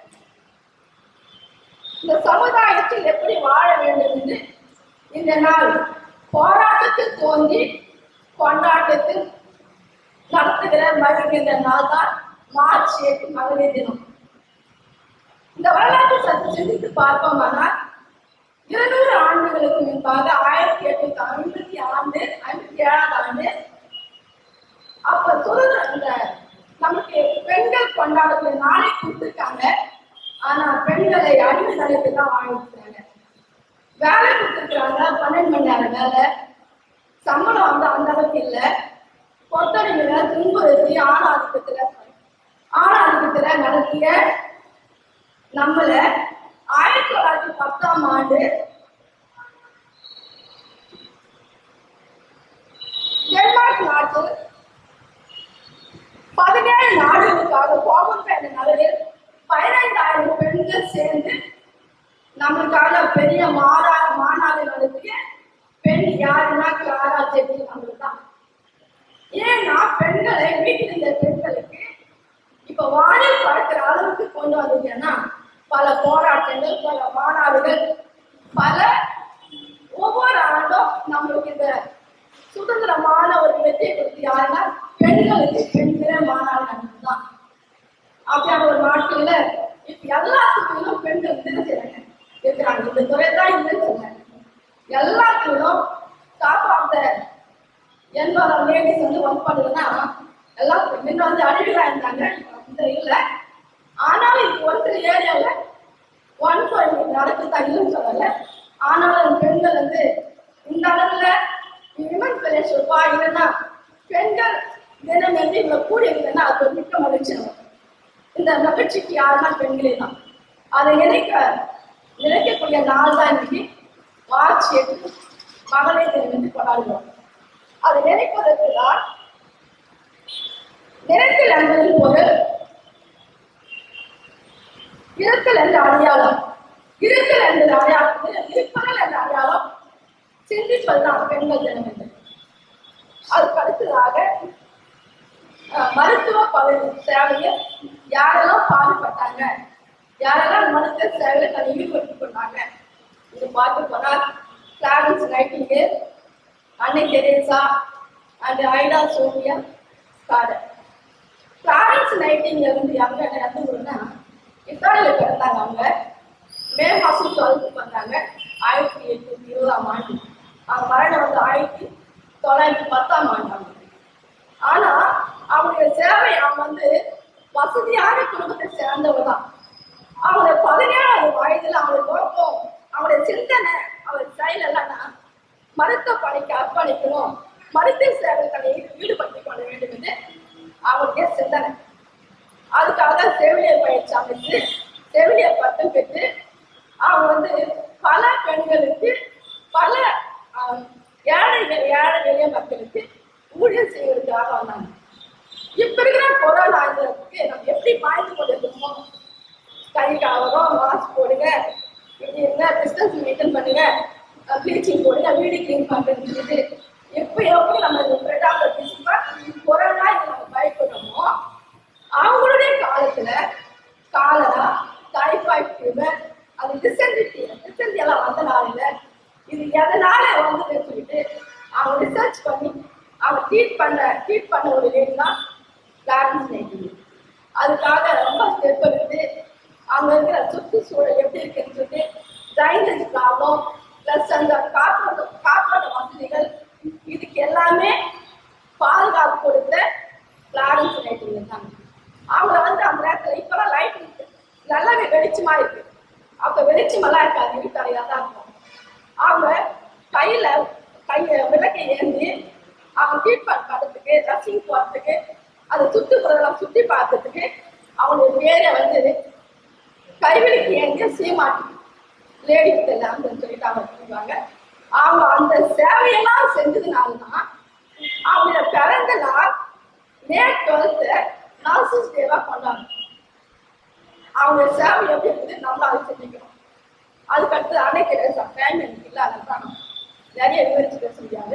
[SPEAKER 8] இந்த சமுதாயத்தில் எப்படி வாழ வேண்டும் என்று இந்த நாள் போராட்டத்தில் தோன்றி கொண்டாட்டத்தில் நடத்துகிற மகிழ்கின்ற நாள் தான் மார்ச் எட்டு மகளிர் தினம் இந்த வரலாற்றை சற்று சிந்தித்து பார்ப்போமானால் இருநூறு ஆண்டுகளுக்கு முன்பாக ஆயிரத்தி எட்நூத்தி ஐம்பத்தி ஆண்டு ஐம்பத்தி ஏழாம் ஆண்டு அப்ப சுதந்திர இந்த நமக்கு பெண்கள் கொண்டாடக்கூடிய நாளை கொடுத்துருக்காங்க ஆனா பெண்களை அடிமை நிலையத்தில் தான் வாழ்ந்துருக்காங்க வேலை கொடுத்துருக்காங்க பன்னெண்டு மணி நேரம் வேலை சம்பளம் வந்து அந்த அளவுக்கு இல்லை கொத்தடிமையில துன்புறுத்தி ஆணாதிக்கத்துல ஆணாதிக்கத்துல நடத்திய நம்மள ஆயிரத்தி தொள்ளாயிரத்தி பத்தாம் ஆண்டு டென்மார்க் நாட்டில் பதினேழு நாடுகளுக்காக கோபம் என்ற நகரில் பதினைந்தாயிரம் பெண்கள் சேர்ந்து நம்மளுக்கான பெரிய மாநா மாநாடு நடத்திய பெண் யாருன்னா கிளாரா ஜெட்டி நம்மளுக்கு தான் ஏன்னா பெண்களை வீட்டில் இருந்த பெண்களுக்கு இப்ப வானில் பறக்கிற அளவுக்கு கொண்டு வந்தீங்கன்னா பல போராட்டங்கள் பல மாநாடுகள் பல ஒவ்வொரு ஆண்டும் நம்மளுக்கு இந்த சுதந்திரமான ஒரு வெற்றியை கொடுத்து யாருன்னா பெண்களுக்கு பெண்கிற மாநாடு நடந்துதான் அப்படியான ஒரு நாட்டில இப்ப எல்லாத்துக்கும் பெண்கள் என்ன செய்றாங்க இருக்கிறாங்க இந்த துறை தான் இல்லைன்னு சொன்னாங்க எல்லாத்துக்கும் டாப் ஆஃப் த என்பார் லேடிஸ் வந்து ஒர்க் பண்ணுதுன்னா எல்லாம் முன்ன வந்து அழிவுகளா இருந்தாங்க இப்ப இந்த இல்லை ஆனாலும் இப்போ ஒரு சில ஏரியாவில் ஒன் பாயிண்ட் நடக்குதா இல்லைன்னு சொல்லல ஆனாலும் பெண்கள் வந்து இந்த அளவுல விமன் ஃபெலோஷிப்பா இல்லைன்னா பெண்கள் தினம் வந்து இவ்வளவு கூடி இருக்குன்னா அது ஒரு மிக்க மகிழ்ச்சி நமக்கு. இந்த மகிழ்ச்சிக்கு யாருன்னா பெண்களே தான் அதை நினைக்க நினைக்கக்கூடிய நாள் தான் இன்னைக்கு மார்ச் எட்டு மகளிர் தினம் என்று கொண்டாடுகிறோம் அதை நினைப்பதற்கு தான் நினைத்தல் என்பதன் பொருள் இருத்தல் என்ற அடையாளம் இருத்தல் என்ற அடையாளம் இருப்பதல் என்ற அடையாளம் சிந்திப்பதுதான் பெண்கள் தினம் என்று அதுக்கு அடுத்ததாக அஹ், மருத்துவ பகுதி சேவையில் யாரெல்லாம் பாடுபட்டாங்க யாரெல்லாம் மருத்துவ சேவையில் தன்னை ஈடுபட்டு கொண்டாங்க இது பார்த்து போனால் கிளாரன்ஸ் நைட்டிங்கேல் அன்னை Teresa and Ida Sophia Scudder Clarence Nightingale வந்து எங்க எந்த ஊருன்னா இத்தாலியில் பிறந்தாங்க அவங்க மே மாசம் டுவெல்த்து வந்தாங்க ஆயிரத்தி எட்நூத்தி இருபதாம் ஆண்டு அவங்க மரணம் வந்து ஆயிரத்தி தொள்ளாயிரத்தி பத்தாம் ஆண்டு அவங்க ஆனா அவங்களுடைய சேவை அவங்க வந்து வசதியான குடும்பத்தை சேர்ந்தவங்க தான் அவங்களுடைய பதினேழாவது வயதுல அவங்களுடைய நோக்கம் அவங்களுடைய சிந்தனை அவருடைய செயல் என்னன்னா மருத்துவ பணிக்கு அர்ப்பணிக்கணும் மருத்துவ சேவைகளை ஈடுபடுத்திக் கொள்ள வேண்டும் என்று அவங்களுடைய சிந்தனை அதுக்காக செவிலியர் பயிற்சி அமைத்து செவிலியர் பட்டம் பெற்று அவங்க வந்து பல பெண்களுக்கு பல ஆஹ், ஏழைகள் ஏழை எளிய மக்களுக்கு ஊழியர் செய்வதற்காக வந்தாங்க இப்ப இருக்கிற கொரோனா இதுக்கு நம்ம எப்படி பாய்ந்து கொண்டிருக்கோமோ கை காவரம் மாஸ்க் போடுங்க இப்படி என்ன டிஸ்டன்ஸ் மெயின்டைன் பண்ணுங்க ப்ளீச்சிங் போடுங்க வீடு க்ளீன் பண்ணுறதுன்னு சொல்லிட்டு எப்போ எப்படி நம்ம இந்த ஸ்ப்ரெட் டிசம்பர் கொரோனா இது நம்ம பயப்படுறோமோ அவங்களுடைய காலத்துல காலரா டைபாய்ட் ஃபீவர் அது டிசென்டிட்டி டிசென்டி எல்லாம் வந்தனால இது எதனால வந்ததுன்னு சொல்லிட்டு அவங்க ரிசர்ச் பண்ணி அவங்க ட்ரீட் பண்ண ட்ரீட் பண்ண ஒரு லேடி தான் பிளாரன்ஸ் நைட்டிங்கேல் அதுக்காக ரொம்ப ஸ்டெப் எடுத்து அங்க இருக்கிற சுற்றுச்சூழல் எப்படி இருக்குன்னு சொல்லிட்டு ட்ரைனேஜ் ப்ராப்ளம் ப்ளஸ் அந்த காற்றோட்ட காற்றோட்ட வசதிகள் இதுக்கு எல்லாமே பாதுகாப்பு கொடுத்த பிளாரன்ஸ் நைட்டிங்கேல் தான் அவங்கள வந்து அந்த நேரத்துல இப்பெல்லாம் லைட் இருக்கு நல்லாவே வெளிச்சமா இருக்கு அப்ப வெளிச்சமெல்லாம் இருக்காது இருட்டறையா தான் இருக்கும் அவங்க கையில கைய விளக்கை ஏந்தி அவங்க ட்ரீட்மெண்ட் பண்ணுறதுக்கு ட்ரெஸ்ஸிங் போகிறதுக்கு அதை சுற்றுப்புறதெல்லாம் சுற்றி பார்க்கறதுக்கு அவங்களுடைய பேரை வந்து கைவிளிக்கு ஏந்திய சீமாட்டி லேடி அப்படின்னு சொல்லிட்டு அவங்க சொல்லுவாங்க அவங்க அந்த சேவையெல்லாம் செஞ்சதுனால தான் அவங்களோட பிறந்த நாள் மே டுவெல்த்து நர்சஸ் டேவா கொண்டாடும் அவங்க சேவை எப்படி இருக்குது நம்மளால செஞ்சுக்கணும் அதுக்கடுத்து அன்னைக்கு டைம் எனக்கு இல்லை அதான் நிறைய விவரிச்சு பேச முடியாது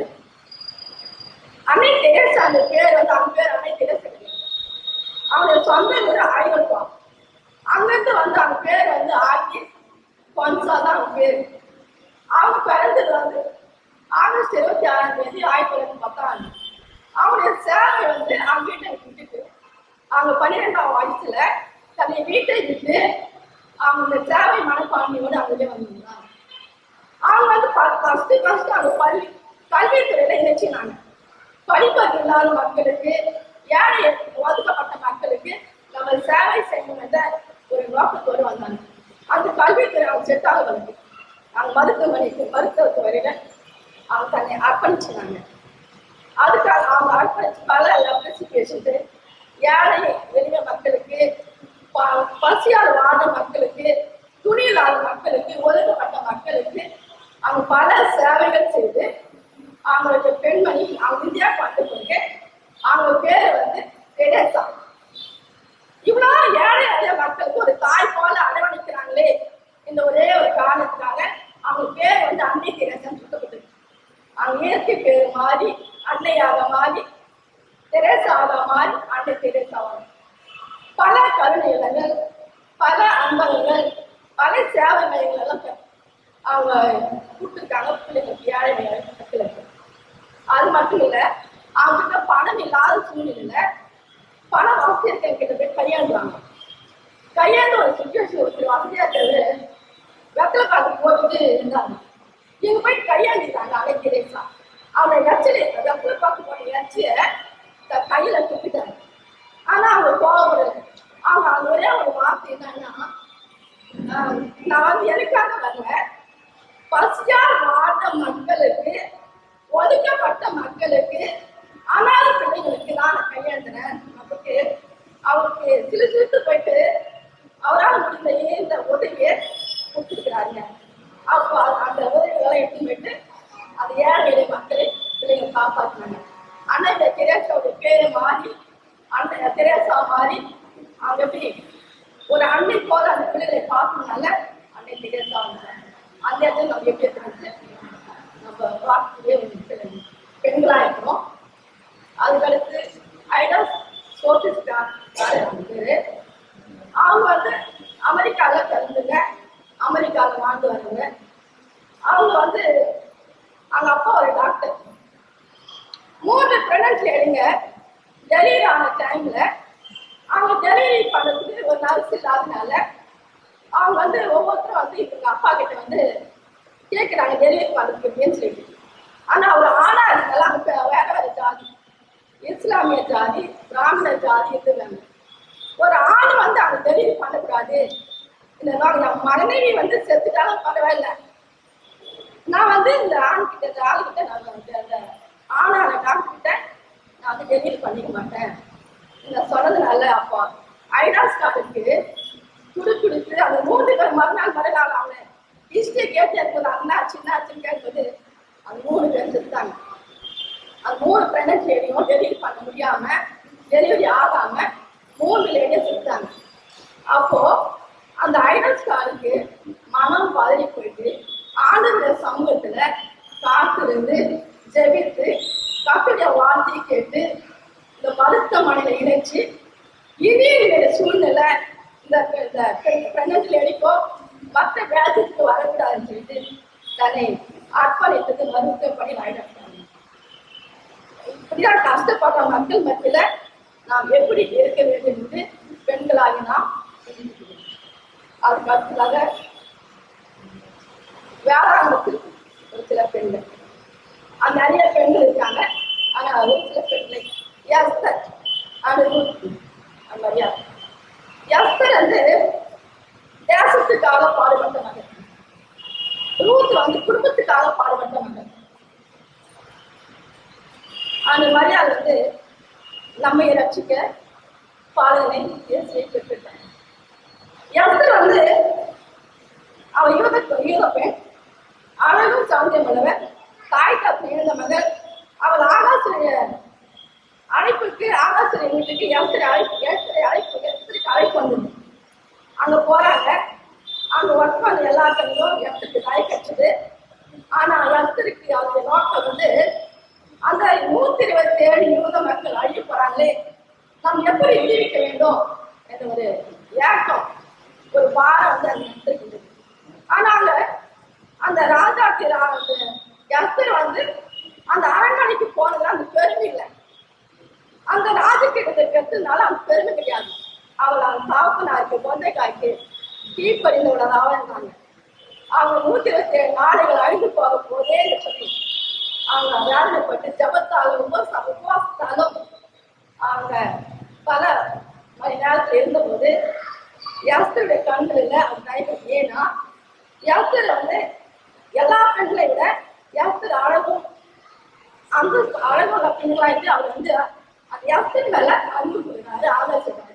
[SPEAKER 8] அன்னை தெரேசா அந்த பேர் வந்து அவங்க பேர் அன்னை தெரேசா கிடையாது அவங்களுடைய சொந்த ஊர் ஆயிரம் அங்கிருந்து வந்து அவங்க பேர் வந்து ஆகி பொன்சா தான் அவங்க பேர் அவங்க பிறந்தது வந்து ஆகஸ்ட் இருபத்தி ஆறாம் தேதி ஆயிரத்தி தொள்ளாயிரத்தி பத்தாம் ஆண்டு அவங்களுடைய சேவை வந்து அவங்க வீட்டை விட்டுட்டு அவங்க பன்னிரெண்டாம் வயசுல தன்னை வீட்டை விட்டு அவங்க இந்த சேவை மனப்பான்மையோடு அவங்களே வந்திருந்தாங்க அவங்க வந்து ஃபர்ஸ்ட் ஃபர்ஸ்ட் அவங்க பள்ளி கல்வித்துறையில இணைச்சினாங்க படிப்பது இல்லாத மக்களுக்கு ஏழை ஒதுக்கப்பட்ட மக்களுக்கு நம்ம சேவை செய்யணும் என்ற ஒரு நோக்கத்தோடு வந்தாங்க அந்த கல்வித்துறை அவங்க செட் ஆகுவதற்கு அவங்க மருத்துவமனைக்கு மருத்துவத்துறையில அவங்க தன்னை அர்ப்பணிச்சினாங்க அதுக்காக அவங்க அர்ப்பணிச்சு பல லெப்ரசி பேஷண்ட் ஏழை எளிய மக்களுக்கு ப- பசியால் வாழும் மக்களுக்கு துணி இல்லாத மக்களுக்கு ஒதுக்கப்பட்ட மக்களுக்கு அவங்க பல சேவைகள் செய்து அவங்களுக்கு பெண்மணி அவங்க இந்தியா பார்த்து பிறகு அவங்க பேரு வந்து தெரேசா இவ்வளவு ஏழை எளிய மக்களுக்கு ஒரு தாய் போல அரவணைக்கிறாங்களே இந்த ஒரே ஒரு காரணத்துக்காக அவங்க பேர் வந்து அன்னை தெரேசான்னு சொல்லப்பட்டது அவங்க இயற்கை பேர் மாறி அன்னையாக மாறி தெரேசாவாக மாறி அன்னை தெரேசாவாக பல கருணை இல்லங்கள் பல அன்பகங்கள் பல சேவை மையங்கள் எல்லாம் பெ- அவங்க கொடுத்துருக்காங்க பிள்ளைங்களுக்கு ஏழை ஏழை மக்களுக்கு அது மட்டும் இல்லை அவங்ககிட்ட பணம் இல்லாத சூழ்நிலையில பணம் வசதி இருக்கவங்க போய் கையாண்டுவாங்க கையாண்டு ஒரு சுச்சுவேஷன் ஒருத்தர் வசதியா இருக்கிறது வெத்தலை காத்து போட்டுட்டு இருந்தாங்க இவங்க போய் கையாண்டிட்டாங்க அலைக்கிறேசா அவனை எச்சலி வெத்தலை பார்த்து போட்ட எச்சிய த- கையில துப்பிட்டாங்க ஆனா அவங்க கோவப்படல அவங்க அது ஒரே ஒரு வார்த்தை என்னன்னா ஆஹ், நான் வந்து எனக்காக வரல பசியால் வாழ்ந்த மக்களுக்கு ஒதுக்கப்பட்ட மக்களுக்கு அனாத பிள்ளைங்களுக்கு தான் நான் கையேந்தினேன் நமக்கு அவருக்கு சிலு சிலுத்து போயிட்டு அவரால் முடிந்த இந்த உதவியை கொடுத்துருக்கிறாங்க அப்போ அது- அந்த உதவிகளை எடுத்து போயிட்டு அது ஏழை எளிய மக்களை பிள்ளைங்க காப்பாற்றினாங்க அண்ணன் இந்த திரேசாவுடைய பேரை மாறி அண்ணன் திரேசா மாறி அவங்க எப்படி ஒரு அன்னை போல அந்த பிள்ளைகளை பார்க்கறதுனால அன்னை திரேசா வந்தாங்க அந்த இடத்துல நம்ம எப்படி இருக்கிறது நம்ம பார்க்கக்கூடிய ஒரு பெண்- பெண்களா இருக்கிறோம் அதுக்கடுத்து ஐடா சோபிஸ்கா பேரு அவங்க வந்து அமெரிக்கால பிறந்துங்க அமெரிக்கால வாழ்ந்து வர்றவங்க அவங்க வந்து அவங்க அப்பா ஒரு டாக்டர் மூன்று பிரெக்னன்ட் லேடிங்க டெலிவரி ஆன டைம்ல அவங்க டெலிவரி பண்ணதுக்கு ஒரு நர்ஸ் இல்லாதனால அவங்க வந்து ஒவ்வொருத்தரும் வந்து இவங்க அப்பா கிட்ட வந்து கேட்குறாங்க டெலிவரி பண்ணுறதுக்கு அப்படின்னு சொல்லிட்டு ஆனா அவர் ஆணா இருந்தாலும் அவங்க வேற வேற ஜாதி இஸ்லாமிய ஜாதி பிராமண ஜாதி இருக்கிறாங்க ஒரு ஆண் வந்து அவங்க டெலிவரி பண்ணக்கூடாது இந்த நான் என் மனைவி வந்து செத்துட்டாலும் பரவாயில்ல நான் வந்து இந்த ஆண் கிட்ட இந்த ஆள் கிட்ட நான் வந்து அந்த ஆணான டாக்டர் கிட்ட நான் வந்து டெலிவரி பண்ணிக்க மாட்டேன் இந்த சொன்னதுனால அப்போ ஐடாஸ் கார்டுக்கு துடு துடுத்து அந்த மூணு பேர் மறுநாள் மறுநாள் அவனை ஹிஸ்டரி கேட்டு இருக்குது அண்ணா சின்ன ஆச்சுன்னு கேட்கும்போது அந்த மூணு பேர் செத்துட்டாங்க அந்த மூணு பிரெக்னன்ட் லேடியும் டெலிவரி பண்ண முடியாம டெலிவரி ஆகாம மூணு லேடியும் செத்துட்டாங்க அப்போ அந்த ஐடல்ஸ் காருக்கு மனம் பதறி போயிட்டு ஆண்டவருடைய சமூகத்துல காத்திருந்து ஜெபித்து கத்துடைய வார்த்தையை கேட்டு இந்த மருத்துவமனையில இணைச்சு இனி என்னுடைய சூழ்நிலை இந்த இந்த பிரெக்னன்ட் லேடிக்கோ மற்ற வியாதிக்கு வரக்கூடாதுன்னு சொல்லிட்டு தன்னை அர்ப்பணித்தது மருத்துவ பணி ஆயிடாங்க இப்படிதான் கஷ்டப்படுற மக்கள் மத்தியில நாம் எப்படி இருக்க வேண்டும் என்று பெண்களாகி நாம் சிந்திக்கிறோம். அதுக்கு அடுத்ததாக வேளாண்மைக்கு ஒரு சில பெண்கள் அது நிறைய பெண்கள் இருக்காங்க ஆனா ஒரு சில பெண்கள் எஸ்தர் அனுபவம் அந்த மாதிரியா எஸ்தர் வந்து தேசத்துக்காக பாடுபட்ட மகன் ரூத் வந்து குடும்பத்துக்காக பாடுபட்ட மகன் அந்த மரியாதை வந்து நம்மை ரட்சிக்க பாடலை இயேசுவை பெற்றுட்டாங்க எஸ்தர் வந்து அவ யூத யூத பெண் அழகும் சௌந்தியம் உள்ளவர் தாய் தப்பு இழந்த மகள் அவள் ஆகாசுடைய அழைப்புக்கு ஆகாசுடைய வீட்டுக்கு எஸ்தரை அழைப்பு எஸ்தரை அழைப்பு எஸ்தருக்கு அழைப்பு வந்தது அங்க போறாங்க அங்க ஒர்க் பண்ண எல்லா பெண்களும் எஸ்தருக்கு தாய் கட்டுது ஆனா எஸ்தருக்கு அவருடைய நோக்கம் வந்து அந்த நூத்தி இருபத்தி ஏழு யூத மக்கள் அழிய போறாங்களே நாம் எப்படி விடுவிக்க வேண்டும் என்ற ஒரு ஏக்கம் ஒரு பாரம் வந்து அந்த எஸ்தருக்கு இருந்தது ஆனாங்க அந்த ராஜா திரா அந்த எஸ்தர் வந்து அந்த அரண்மனைக்கு போனதுல அந்த பெருமை இல்லை அந்த ராஜகிட்ட பெற்றதுனால அந்த பெருமை கிடையாது அவள் அவன் தாப்பனாருக்கு கொந்தைக்காய்க்கு கீழ்ப்படிந்தவளாக இருந்தாங்க அவங்க நூத்தி இருபத்தி ஏழு நாடுகள் அழிந்து போக போதே சொல்லி அவங்க வேதனைப்பட்டு ஜபத்தாலும் உபவாச உபவாசத்தாலும் அவங்க பல மணி நேரத்தில் இருந்தபோது யாஸ்தருடைய கண்களில் அவங்க கைகள் ஏன்னா யாஸ்தர் வந்து எல்லா பெண்களை விட யாஸ்தர் அழகும் அந்த அழகுள்ள பெண்களாயிட்டு அவர் வந்து அந்த யாஸ்தர் மேல அன்பு கொடுக்கிறாரு ஆலோசனை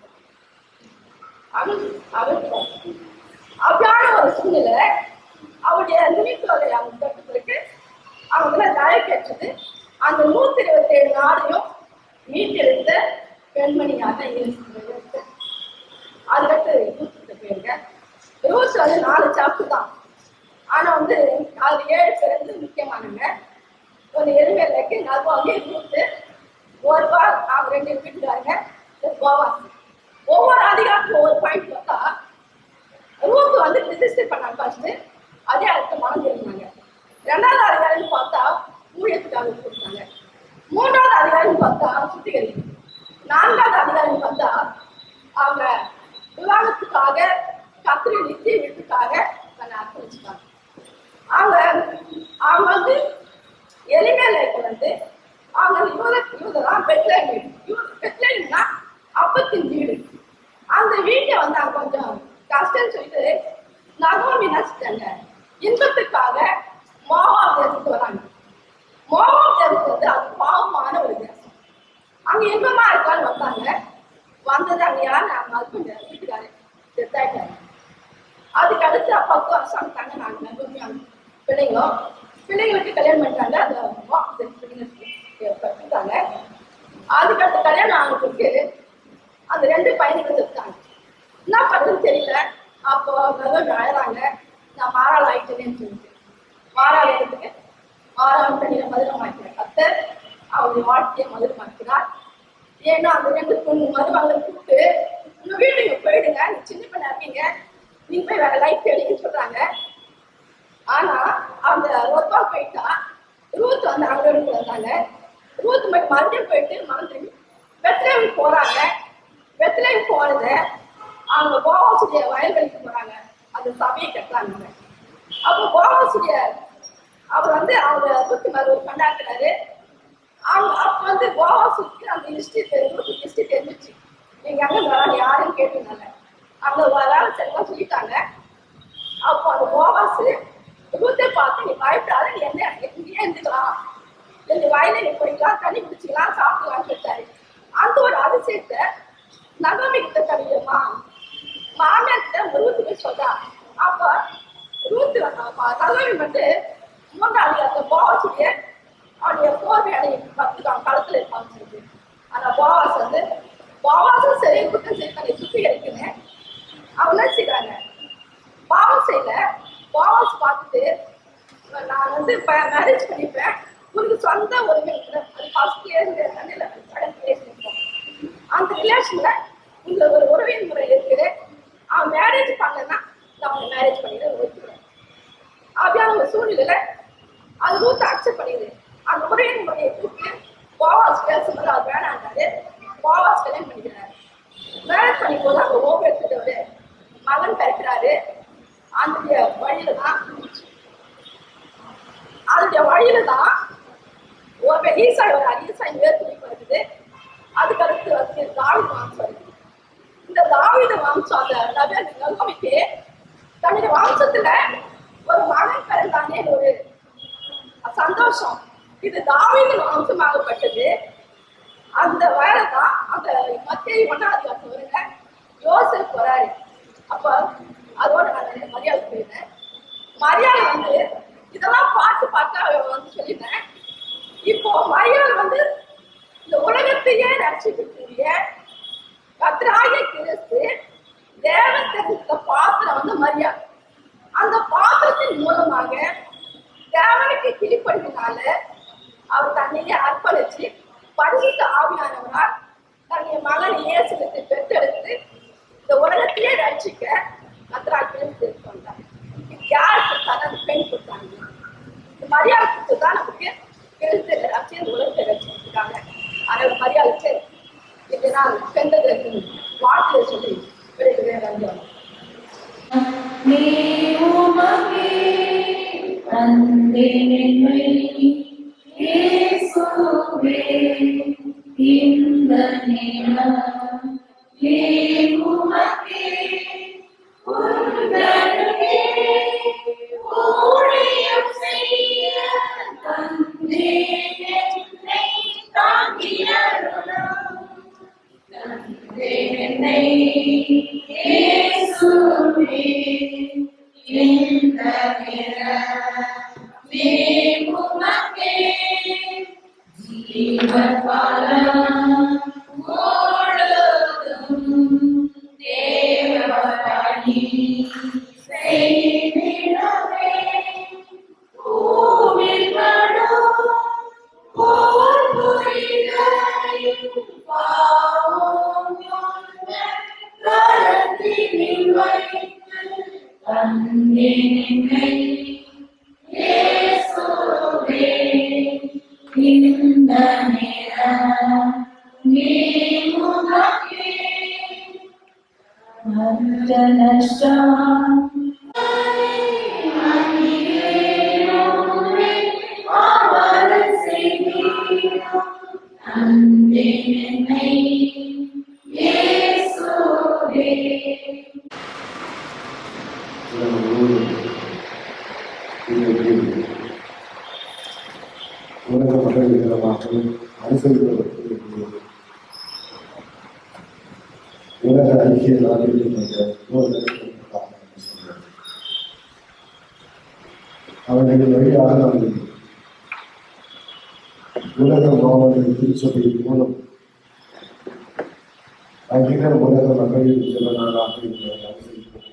[SPEAKER 8] அவன் அவன் அப்படியான ஒரு சூழ்நிலை அவருடைய நிமித்தோடைய அவங்க கட்டுப்பிடிக்கு அவங்கள தய கேட்டது அந்த நூத்தி இருபத்தி ஏழு நாடையும் மீட்டெடுத்த பெண்மணியாக இருக்கிறது அதுக்கடுத்து யூத்துக்கு போயிருங்க யூத் வந்து நாலு சாப்டர் தான் ஆனா வந்து அது ஏழு பேர் வந்து முக்கியமானவங்க ஒரு எருமையிலக்கு நல்வாங்க யூத்து ஒரு வார் அவங்க ரெண்டு வீட்டுக்காரங்க ஒரு கோவாசி ஒவ்வொரு அதிகாரத்துக்கும் ஒவ்வொரு பாயிண்ட் பார்த்தா ரூத் வந்து ரிஜிஸ்டர் பண்ணாங்க ஃபர்ஸ்ட் அதே அடுத்த மனம் இருந்தாங்க ரெண்டாவது அதிகாரம் பார்த்தா ஊழியத்துக்காக கொடுத்தாங்க மூன்றாவது அதிகாரம் பார்த்தா சுத்திகரிப்பு நான்காவது அதிகாரம் பார்த்தா அவங்க விவாதத்துக்காக கத்திரி நித்திய வீட்டுக்காக தன்னை அர்ப்பணிச்சுட்டாங்க அவங்க அவங்க வந்து எலிமேலைக்கு வந்து அவங்க யூத யூதெல்லாம் பெட்லைன் வீடு யூ- பெட்லைன்னா அப்பத்தின் வீடு அந்த வீட்டை வந்து அவங்க கொஞ்சம் கஷ்டம்னு சொல்லிட்டு நகோமி நடிச்சிட்டாங்க இன்பத்துக்காக மோவா தேசத்துக்கு வராங்க மோவா தேசத்து வந்து அது பாவமான ஒரு தேசம் அங்க இன்பமா இருக்கான்னு வந்தாங்க வந்தது அங்க யார் அவங்க ஹஸ்பண்ட் வீட்டுக்காரு செத்தாயிட்டாங்க அதுக்கு அடுத்து பத்து வருஷம் தாங்க நாங்க நகோமியாங்க பிள்ளைங்களும் பிள்ளைங்களுக்கு கல்யாணம் பண்ணிட்டாங்க அந்த மோவா தேசத்து பிள்ளைங்களுக்கு கற்றுட்டாங்க அதுக்கு அடுத்து கல்யாணம் ஆனதுக்கு அந்த ரெண்டு பையனுக்கு செத்தாங்க என்ன பண்ணுறதுன்னு தெரியல அப்போ நகோமி அழறாங்க நான் மாறாள் ஆயிட்டேனேன்னு சொல்லிட்டு மாறாள் எடுத்துட்டு மாறாள் தண்ணியில மதுரமாக்கிறேன் கத்தர் அவருடைய வாழ்க்கையை மதுரமாக்கிறார் ஏன்னா அந்த ரெண்டு பொண்ணு மருமகளை கூப்பிட்டு உங்க வீட்டுக்கு போயிடுங்க நீ சின்ன பண்ண இருக்கீங்க நீங்க போய் வேற லைஃப் தேடின்னு சொல்றாங்க ஆனா அந்த ரொப்பா போயிட்டா ரூத் வந்து அவங்களோட வந்தாங்க ரூத் மட்டும் மறுபடியும் போயிட்டு மறந்து வெத்திலேயும் போறாங்க வெத்திலேயும் போனத அவங்க கோவாசுடைய வயல்வெளிக்கு போறாங்க அது அந்த சபையை கட்டுறாங்க அப்போ போவாசுடைய அவர் வந்து அவங்க நூத்தி மேல ஒரு கொண்டாடுறாரு அவங்க அப்ப வந்து போவாசுக்கு அந்த ஹிஸ்டரி தெரியும் ஹிஸ்டரி தெரிஞ்சிச்சு நீங்க அங்க வராங்க யாரும் கேட்டுனாங்க அங்க வராத சரிவா சொல்லிட்டாங்க அப்போ அந்த போவாசு ரூத்தை பார்த்து நீ பயப்படாத நீ என்ன இங்கேயே இருந்துக்கலாம் ரெண்டு வயல நீ போய்க்கலாம் தண்ணி குடிச்சிக்கலாம் சாப்பிடலாம் சொல்லிட்டாரு அந்த ஒரு அதிசயத்தை நகமி கிட்ட தெரியுமா மாமியார் கிட்ட ரூத்து போய் சொல்றா அப்ப ரூத்து நகமி வந்து மூன்றாவது அந்த போவாசுடைய அவனுடைய போர் வேலையை பத்துக்கான் களத்துல இருப்பான்னு சொல்லிட்டு அந்த போவாஸ் வந்து போவாசும் சரி குற்றம் சரி தன்னை சுத்திகரிக்கணும் அவங்க என்ன செய்றாங்க பாவம் செய்யல பாவஸ் பார்த்துட்டு நான் வந்து இப்போ மேரேஜ் பண்ணிப்பேன் உனக்கு சொந்த உரிமை இருக்குது அது ஃபர்ஸ்ட்லேயே இருந்து தண்ணியில் ரிலேஷன் அந்த ரிலேஷன்ல உங்க ஒரு உறவின் முறை இருக்குது அவன் மேரேஜ் பண்ணலன்னா நான் அவனை மேரேஜ் பண்ணிட ஒத்துக்கிறேன் அப்படியான ஒரு சூழ்நிலையில அது ரூத் அக்செப்ட் பண்ணிடுது அந்த உறவின் முறையை கூப்பிட்டு போவாஸ் பேசும்போது அவர் வேணாண்டாரு போவாஸ் கல்யாணம் பண்ணிக்கிறாரு மேரேஜ் பண்ணி போது அங்க ஓவர் எடுத்துட்டு மகன் பிறக்கிறாரு அந்த வழியில தான் அதனுடைய வழியில தான் ஒரு ஈசாய் ஒரு ஈசாய் வேர்த்துணி வருது அதுக்கு அடுத்து வந்து தாவித வம்சம் இருக்கு இந்த தாவித வம்சம் அந்த நபர் நகமிக்கு தன்னுடைய வம்சத்துல ஒரு மகன் பிறந்தானே ஒரு சந்தோஷம் இது தாவீதின் வம்சமாகப்பட்டது அந்த வேலை தான் அந்த மத்திய ஒன்னாவது வருஷம் வருங்க யோசப் போறாரு அப்ப அதோட நான் ரெண்டு மரியாதை போயிருந்தேன் மரியாதை வந்து இதெல்லாம் பார்த்து பார்த்து அவ வந்து சொல்லிட்டேன் இப்போ மரியாதை வந்து இந்த உலகத்தையே ரட்சிக்கக்கூடிய கத்ராய கிறிஸ்து தேவன் தெரிந்த பாத்திரம் வந்து மரியாதை அந்த பாத்திரத்தின் மூலமாக தேவனுக்கு கீழ்ப்படுகிறனால அவர் தன்னையே அர்ப்பணிச்சு பரிசுத்த ஆவியானவரால் தன்னுடைய மகன் இயேசுக்கு பெற்றெடுத்து இந்த உலகத்தையே ரட்சிக்க கத்ராக்கியம் கொண்டார் இது யார் கொடுத்தாங்க அந்த பெண் கொடுத்தாங்க இந்த மரியாதை கொடுத்து தான் நமக்கு கிறிஸ்து ரட்சி இந்த உலகத்தை ரட்சிச்சிருக்காங்க அதனால மரியாதைக்கு இது நான் பெண்களுக்கு வாழ்க்கையை சொல்லி விடைகிறேன் நன்றி
[SPEAKER 6] நீ உமக்கே தந்தேனை இயேசுவே இந்த நேரம் நீ உமக்கே உந்தனுக்கே ஊழியம் செய்ய தந்தேன் என்னை தாங்கியருளும் என்னை இயேசுவே இந்த நேரம் நீ உமக்கே ஜீவகாலம் முழுதும் தேவபணி செய்திடவே பூவில் படும் போர் புரிதலின் பாவம் உந்தன் கரத்தினில் வைத்து தந்தேனை இயேசுவே இந்த நேரம் நீ உமக்கே மற்ற நஷ்டம் அவர் செய்தீரோ அந்தேனை இயேசுவே
[SPEAKER 1] உலகம் முழுவதும் இது உலக மகளிர் தினமாக அனுசரிப்பதற்கு உலக ஐக்கிய நாடுகளில் என்ற யோசனைக்காக சொல்றார். அவர்கள் வழியாக அவர்கள் உலக மாவட்ட திருச்சபையின் மூலம் அகில உலக மகளிர் தின நாளாக இன்று அனுசரிப்போம்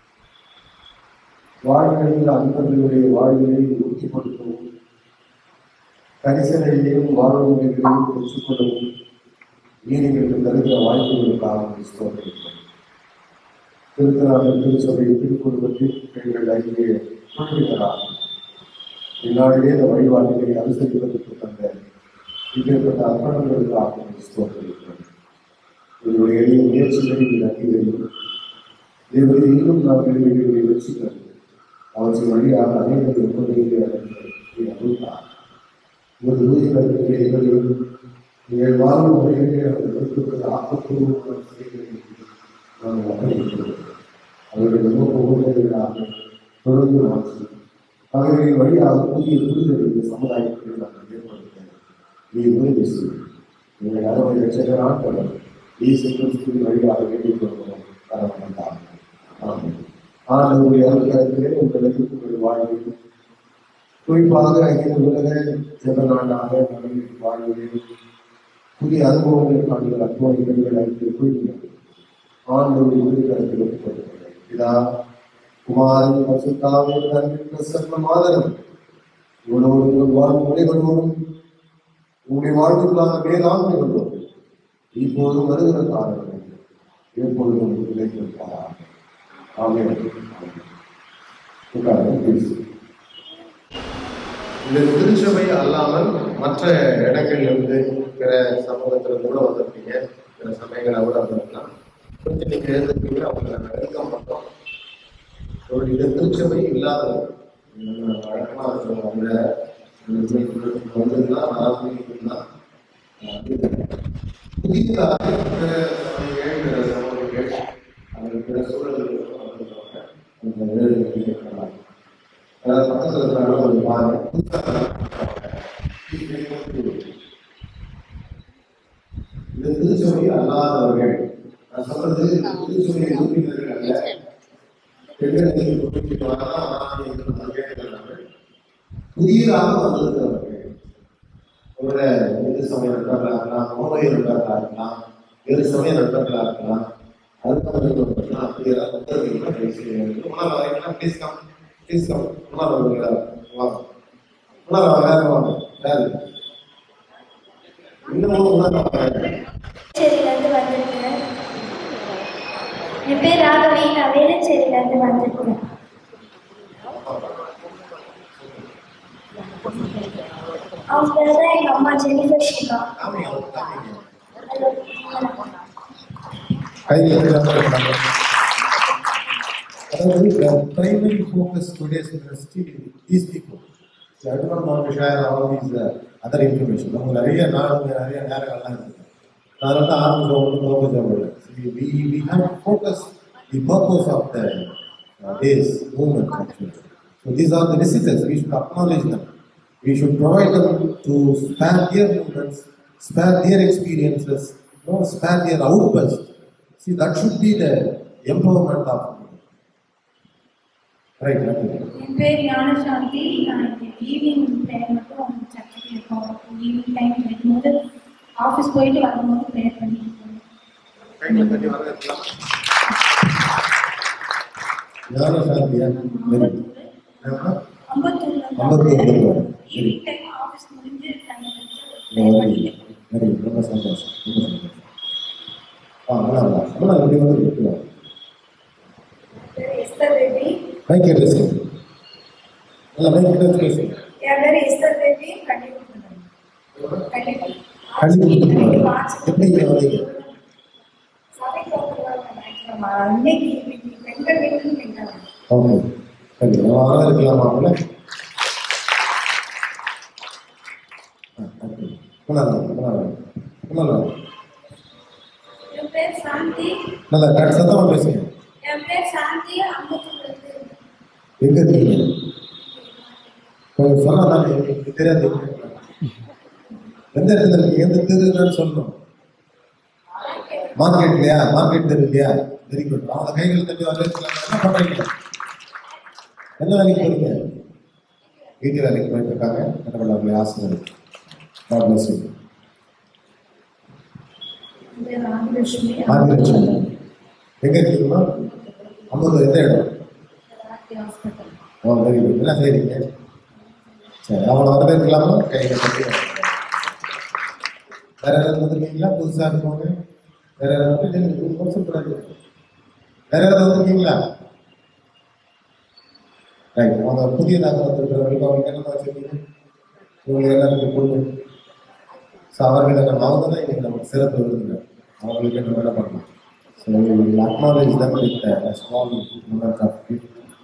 [SPEAKER 1] வாழ்களில் அன்பர்களுடைய வாழ்வினை உறுதிப்படுத்தவும் கரிசனையையும் வாழ்வு முறைகளையும் பெற்றுக்கொள்ளவும் நீதிகளுக்கு தருகிற வாய்ப்புகளுக்காக கிறிஸ்தவர்கள் திருத்தராக திருச்சபை திருக்குடும்பத்தில் எங்கள் ஐக்கிய குழுவினராக இந்நாளிலே இந்த வழிபாடுகளை அனுசரிப்பதற்கு தந்த இப்பேற்பட்ட அர்ப்பணங்களுக்காக கிறிஸ்தவர்கள் என்னுடைய எளிய முயற்சிகளை நன்றியையும் தேவனை இன்னும் நாம் கேள்விகளை வச்சுக்கிறது அவற்றின் வழியாக அனைவரும் எப்படியே அருள்தார் உமது ஊழியர்களுக்கு எங்களையும் எங்கள் வாழ்வு முறையிலே அவர்கள் வைத்திருக்கிற ஆக்கப்பூர்வமான செயல்களை நாம் அர்ப்பணிக்கிறோம் அவருடைய முக ஊழியர்களாக தொடர்ந்து மாற்றி அவர்களின் வழியாக புதிய புரிதல் இந்த சமுதாயத்தில் நாங்கள் ஏற்படுத்த நீ உதவி செய்யும் எங்கள் அறுவை லட்சம் நாட்கள் இயேசு கிறிஸ்துவின் வழியாக வேண்டிக் கொள்கிறோம் தரப்பட்டார் ஆமாம் ஆண்டவருடைய அருட்கரத்திலே உங்களுக்கு உங்கள் வாழ்வில் குறிப்பாக இந்த உலக ஜெப நாடாக நம்முடைய வாழ்வில் புதிய அனுபவங்களை காண்கிற அற்புதங்கள் அளித்து கூறுகிறது ஆண்டவருடைய உறுதிக்கரத்தில் ஒப்புக்கொள்கிறேன் இதா குமாரன் பசுத்தாவே பிரசன்ன மாதரம் இவனோடு உங்கள் வாழ்வு முறைகளோடும் உங்களுடைய வாழ்வுக்கான மேலாண்மை கொண்டோம் இப்போதும் வருகிற காரணங்கள் எப்பொழுதும் நிலைத்திருப்பாராக ஆமென் உட்காருங்க, please. இந்த திருச்சபை அல்லாமல் மற்ற இடங்கள்ல இருந்து பிற சமூகத்துல கூட வந்திருப்பீங்க பிற சமயங்களை கூட வந்திருக்கலாம் கொஞ்சம் நீங்க இருந்திருப்பீங்க அவங்களை நாங்க வெல்கம் பண்றோம் ஒரு இந்த திருச்சபை இல்லாத நம்ம வழக்கமா இருக்கிறவங்க வந்திருந்தா ஆரம்பிக்கலாம் புதிதாக பிற சமயங்கள் பிற சமூகங்கள் அது பிற சூழல்கள் வந்திருக்காங்க அந்த வேலைகளை கேட்கலாம் அதாவது பக்கத்துல இருக்கிறவங்க ஒரு பாருங்க இது திருச்சபை அல்லாதவர்கள் நான் சொல்றது திருச்சபை உறுப்பினர்கள் அல்ல பெண்களுக்கு குறிப்பிட்டு வரலாம் வராமல் அது கேட்கிறார்கள் புதியதாக வந்திருக்கிறவர்கள் ஒரு இந்து சமய நண்பர்களாக இருக்கலாம் மோமைய நண்பர்களாக இருக்கலாம் வேறு சமய நண்பர்களாக இருக்கலாம் அதுக்கு அப்படி ஏதாவது புத்தகங்கள் பேசுகிறீர்கள் முன்னால் வரீங்களா ப்ளீஸ் கம் ப்ளீஸ் கம் முன்னால் வருவீங்களா வாங்க முன்னால் வாங்க யாரும் வாங்க யாரு இன்னமும் முன்னால் வாங்க
[SPEAKER 9] வேளச்சேரியிலேருந்து வந்திருக்கேன் என் பேர் ராகவி நான் வேளச்சேரியிலேருந்து வந்திருக்கேன் அவங்க பேர் தான் எங்கள் அம்மா ஜெனிஃபர் ஷிகா
[SPEAKER 1] காமிங்க காமிங்க அதாவது the primary focus today's university is these people. So I do not want to share all these uh, other information. நம்ம நிறைய நாடுங்க நிறைய நேரங்கள்லாம் இருக்கு அதனால தான் ஆரம்பிச்சோம் ஒன்றும் நோக்கம் இல்லை we we have to focus the purpose of the uh, days movement actually. So these are the visitors. We should acknowledge them. We should provide them to spare their movements, spare their experiences, you know, spare their outbursts. See, that should be the empowerment of right. okay.
[SPEAKER 6] என் பேர் ஞானசாந்தி நான் evening time மட்டும் சர்ச்சுக்கு இருக்கோம் evening time இருக்கும்போது office போயிட்டு வரும்போது prayer பண்ணிட்டு போவோம்
[SPEAKER 1] கைகளை தட்டி வரவேற்கலாம். ஞான சாந்தியா வெரி குட். என்னம்மா?
[SPEAKER 6] அம்பத்தூர்ல
[SPEAKER 1] அம்பத்தூர்ல இருந்து வரேன். சரி.
[SPEAKER 6] ஈவினிங் டைம் ஆஃபீஸ் முடிஞ்சு time
[SPEAKER 1] very good. Very good. ரொம்ப சந்தோஷம் ரொம்ப சந்தோஷம் ஆ நல்லா நல்லா நல்லா இப்படி வந்து இருக்கிறோம்
[SPEAKER 9] பேர் எஸ்தர் பேபி
[SPEAKER 1] மைக் எடுத்து நல்லா மைக் எடுத்து பேசுங்க
[SPEAKER 9] என் பேர் எஸ்தர் பேபி கண்டிப்பாக கண்டிப்பாக
[SPEAKER 1] கண்டிப்பாக எப்படி இங்க வந்தீங்க
[SPEAKER 9] சபைக்கு வந்துருவாங்க இன்னைக்கு இன்னைக்கு பெண்கள் வீட்டுக்கு பெண்கள்
[SPEAKER 1] ஓகே சரி நம்ம வரவேற்கலாமா அவங்கள முன்னாள் முன்னாள் முன்னாள்
[SPEAKER 9] என் பேர் சாந்தி
[SPEAKER 1] நல்லா கரெக்ட் சத்தமா பேசுங்க
[SPEAKER 9] என் பேர் சாந்தி அம்பத்தூர்லேருந்து
[SPEAKER 1] எங்க இருக்கீங்க கொஞ்சம் சொன்னா தானே எனக்கு தெரியாது எந்த இடத்துல இருக்கீங்க எந்த தெருன்னு சொல்லணும் மார்க்கெட்லையா மார்க்கெட் தெரு இல்லையா வெரி குட் அவங்க கைகள் தட்டி வரவேற்கலாம் என்ன பண்றீங்க என்ன வேலைக்கு போறீங்க வீட்டு வேலைக்கு போயிட்டு இருக்காங்க கடவுள் அவர்களை ஆசிரியர் God bless you.
[SPEAKER 6] என் பேர் ராமலட்சுமி
[SPEAKER 1] ஆதிலட்சுமி எங்க இருக்கீங்களா ஐம்பது எந்த இடம்
[SPEAKER 6] ஹாஸ்பிட்டல்
[SPEAKER 1] ஓ வெரி குட் என்ன செய்றீங்க சரி அவங்கள வரவேற்கலாமா கைகளை தட்டி வேற யாராவது வந்திருக்கீங்களா புதுசா இருக்கவங்க வேற யாராவது வந்து கூடாது வேற யாராவது வந்திருக்கீங்களா ரைட் அவங்க புதியதாக வந்திருக்கிறவங்களுக்கு அவங்களுக்கு என்ன வச்சிருக்கீங்க உங்களுக்கு எல்லாருக்கும் கொடுங்க ஸோ அவர்களை நம்ம அவங்க தான் இன்னைக்கு நமக்கு சிறப்பு விருதுங்க அவங்களுக்கு என்ன வேலை பண்ணலாம்
[SPEAKER 10] So we will acknowledge them with a small moment of gift.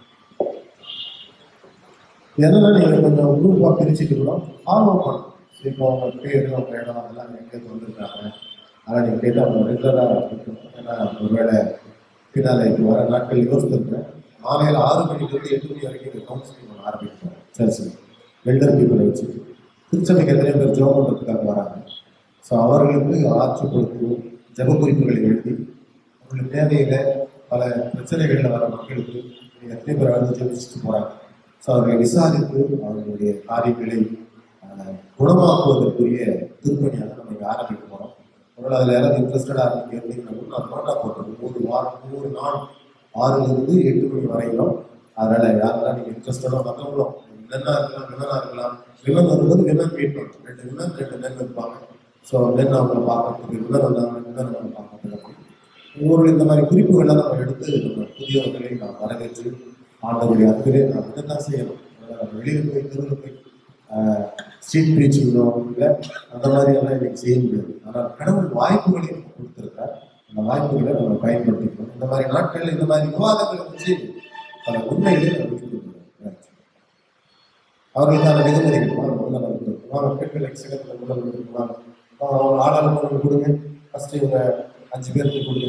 [SPEAKER 10] என்னன்னா நீங்கள் கொஞ்சம் குரூப்பாக பிரிச்சுட்டு கூட ஃபாலோ பண்ணணும் இப்போ அவங்க பேர் அவங்க இடம் அதெல்லாம் எங்கேருந்து வந்திருக்காங்க அதை நீங்கள் கேட்டு அவங்க ரெகுலராக இருக்கணும் ஏன்னா ஒருவேளை பின்னால் இப்போ வர நாட்கள் யோசிச்சிருக்கேன் மாலையில் ஆறு மணிலேருந்து எட்டு மணி வரைக்கும் இந்த கவுன்சிலிங் ஒன்று ஆரம்பிக்கிறோம் சர்ச்சில் வெல்டர் பீப்புளை வச்சு திருச்சபைக்கு எத்தனை பேர் ஜோம் பண்ணுறதுக்காக வராங்க ஸோ அவர்களுக்கு ஆட்சி கொடுத்து ஜப குறிப்புகளை எழுதி அவங்களுக்கு தேவையில பல பிரச்சனைகளில் வர மக்களுக்கு நீங்க எத்தனை பேர் வந்து ஜெபிச்சுட்டு போறாங்க ஸோ அவர்களை விசாரித்து அவர்களுடைய காரியங்களை ஆஹ், குணமாக்குவதற்குரிய திருப்பணியாக நம்ம இங்கே ஆரம்பிக்க போகிறோம் ஒருவேளை அதில் யாராவது இன்ட்ரெஸ்டடாக இருக்கு இருந்தீங்கன்னா நான் நோட்டா போட்டுருக்கோம் மூணு வாரம் மூணு நாள் ஆறுலேருந்து எட்டு மணி வரைக்கும் அதனால யாரெல்லாம் நீங்கள் இன்ட்ரெஸ்டடாக மற்றவங்களும் வில்லனா இருக்கலாம் வில்லனா இருக்கலாம் வில்லன் வரும்போது வில்லன் மீட் பண்ணும் ரெண்டு வில்லன் ரெண்டு மென் இருப்பாங்க ஸோ மென் அவங்களை பார்க்கறதுக்கு வில்லன் வந்தாங்க வில்லன் அவங்களை பார்க்கறதுக்கு ஒவ்வொரு இந்த மாதிரி குறிப்புகளை நம்ம எடுத்து நம்ம புதியவர்களை நாம் வரவேற்று ஆண்டவருடைய அன்பிலே நாம் இதைத்தான் செய்யணும் அதாவது நம்ம வெளியில் போய் தெருவில் போய் ஸ்ட்ரீட் ப்ரீச்சிங்கோ இல்லை அந்த மாதிரி எல்லாம் இன்னைக்கு செய்ய முடியாது ஆனால் கடவுள் வாய்ப்புகளை நமக்கு கொடுத்துருக்கார் அந்த வாய்ப்புகளை நம்ம பயன்படுத்திக்கணும் இந்த மாதிரி நாட்களில் இந்த மாதிரி விவாதங்களை வச்சு பல உண்மைகளை நம்ம விட்டு கொடுக்கணும் அவர்களுக்கான வெகுமதிகள் வாங்க முதல்ல நம்ம கொடுக்கணும். வாங்க பெண்கள் சிகத்தில் முதல்ல கொடுக்கணும். வாங்க வாங்க, அவங்க ஆளாளர் ஒன்று கொடுங்க ஃபர்ஸ்ட் இவங்க அஞ்சு பேருக்கு கொடுங்க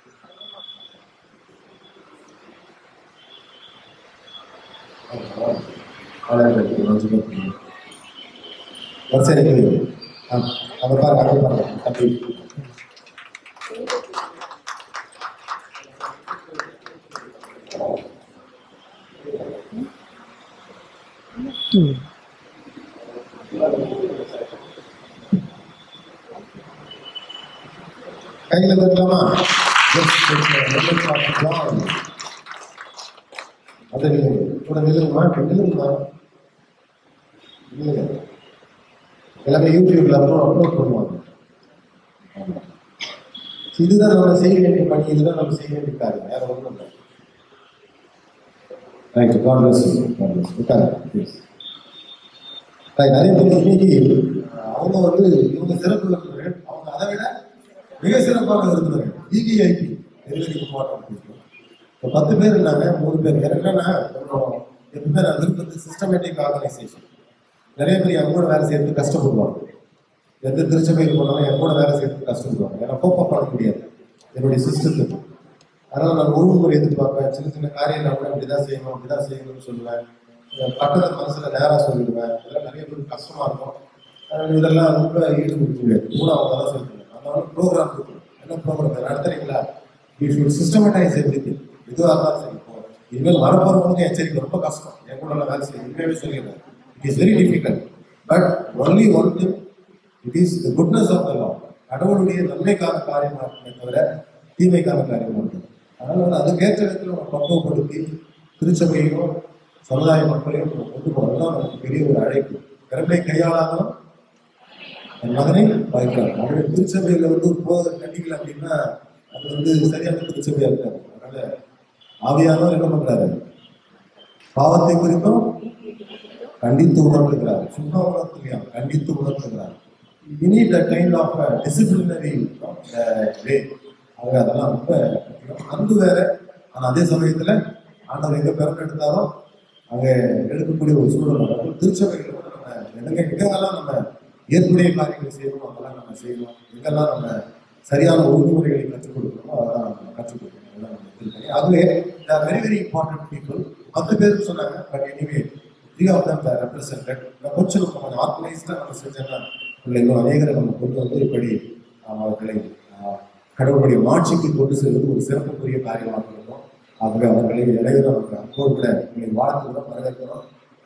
[SPEAKER 10] ஆளாளர் அஞ்சு பேர் கொடுங்க வரிசை நிற்கிறீங்க ஆ அதை பாருங்க அதை பாருங்க தம்பி கையில தட்டலாமா Just take a moment of applause. அதை நீங்க கூட நில்லுங்கம்மா இப்ப நில்லுங்கம்மா நில்லுங்க எல்லாமே யூடியூப்ல அப்புறம் அப்லோட் பண்ணுவாங்க ஆமா. இதுதான் நம்ம செய்ய வேண்டிய பணி இதுதான் நம்ம செய்ய வேண்டிய காரியம் வேற ஒன்றும் இல்லை right God bless you God bless உட்காருங்க ப்ளீஸ் ரைட் அதே மாதிரி இன்னைக்கு அஹ், அவங்க வந்து இவங்க சிறப்பு விருந்தினர்கள் அவங்க அதை விட மிக சிறப்பான விருந்தினர்கள் இவிஐபி டெலிவரி மாட்டோம் இப்போ பத்து பேர் இருந்தாங்க மூணு பேர் எனக்கு என்னன்னா கொஞ்சம் எப்பவுமே நான் விரும்புறது சிஸ்டமேட்டிக் ஆர்கனைசேஷன் நிறைய பேர் என் கூட வேலை செய்யறதுக்கு கஷ்டப்படுவாங்க எந்த திருச்சபையில் போனாலும் என் கூட வேலை செய்யறதுக்கு கஷ்டப்படுவாங்க ஏன்னா கோப்பம் பண்ண முடியாது என்னுடைய சிஸ்டத்துக்கு அதனால நான் ஒழுங்குமுறை எதிர்பார்ப்பேன் சின்ன சின்ன காரியம் நான் கூட இப்படிதான் செய்யணும் இப்படிதான் செய்யணும்னு சொல்லுவேன் என் பக்கத்துல மனசுல நேரா சொல்லிடுவேன் இதெல்லாம் நிறைய பேருக்கு கஷ்டமா இருக்கும் அதனால இதெல்லாம் ரொம்ப ஈடு கொடுக்க முடியாது கூட அவங்க தான் சொல்லுவேன் அதனால ப்ரோக்ராம் கொடுக்கணும் என்ன ப்ரோக்ராம் நடத்துறீங்களா you should systematize everything இதுவாக இருந்தாலும் சரி இப்போ இனிமேல் வரப்போறவங்களுக்கு எச்சரிக்கை ரொம்ப கஷ்டம் என் கூட எல்லாம் வேலை செய்ய உண்மையாவே சொல்லிடுறேன் it is very difficult but only one thing it is the goodness of the Lord கடவுளுடைய நன்மைக்கான காரியமா இருக்குமே தவிர தீமைக்கான காரியமா இருக்கு அதனால வந்து அதுக்கேற்ற விதத்தில் நம்ம பக்குவப்படுத்தி திருச்சபையும் சமுதாய மக்களையும் நம்ம கொண்டு போறதுதான் நமக்கு பெரிய ஒரு அழைப்பு திறமை கையாளாதான் என் மகனை பாய்க்கிறார் அவருடைய திருச்சபையில வந்து போதை கண்டிக்கல அப்படின்னா அது வந்து சரியான திருச்சபையா இருக்காது அதனால ஆவியானவர் என்ன பண்றாரு பாவத்தை குறித்தும் கண்டித்து உணர்த்துகிறார் சும்மா உணர்த்துலையா கண்டித்து உணர்த்துகிறார் we need a kind of a disciplinary uh, way அவங்க அதெல்லாம் ரொம்ப முக்கியம். அன்பு வேற ஆனா அதே சமயத்துல ஆண்டவர் எங்க பிறகு எடுத்தாரோ அங்க எடுக்கக்கூடிய ஒரு சூழல் வரும். திருச்சபைகள் கூட நம்ம எங்க எங்கெல்லாம் நம்ம ஏற்புடைய காரியங்களை செய்யணும் அதெல்லாம் நம்ம செய்யணும் எங்கெல்லாம் நம்ம சரியான ஒழுங்குமுறைகளை கற்றுக் கொடுக்கணுமோ அதெல்லாம் நம்ம கற்றுக் கொடுக்கணும் அதெல்லாம் நம்ம இது பண்ணி அதுவே வெரி வெரி இம்பார்ட்டன்ட் பீப்புள் பத்து பேருக்கு சொன்னாங்க but anyway three of them represented கொஞ்சம் நம்ம கொஞ்சம் ஆர்கனைஸ்டாக நம்ம செஞ்சோம்னா உள்ள இன்னும் அநேகரை நம்ம கொண்டு வந்து இப்படி ஆஹ், அவர்களை ஆஹ், கடவுளுடைய மாட்சிக்கு கொண்டு செல்வது ஒரு சிறப்புக்குரிய காரியமாக இருக்கும் ஆகவே அவர்களை இடையில நமக்கு அப்போது கூட உங்களை வாழ்த்துக்கிறோம் வரவேற்கிறோம்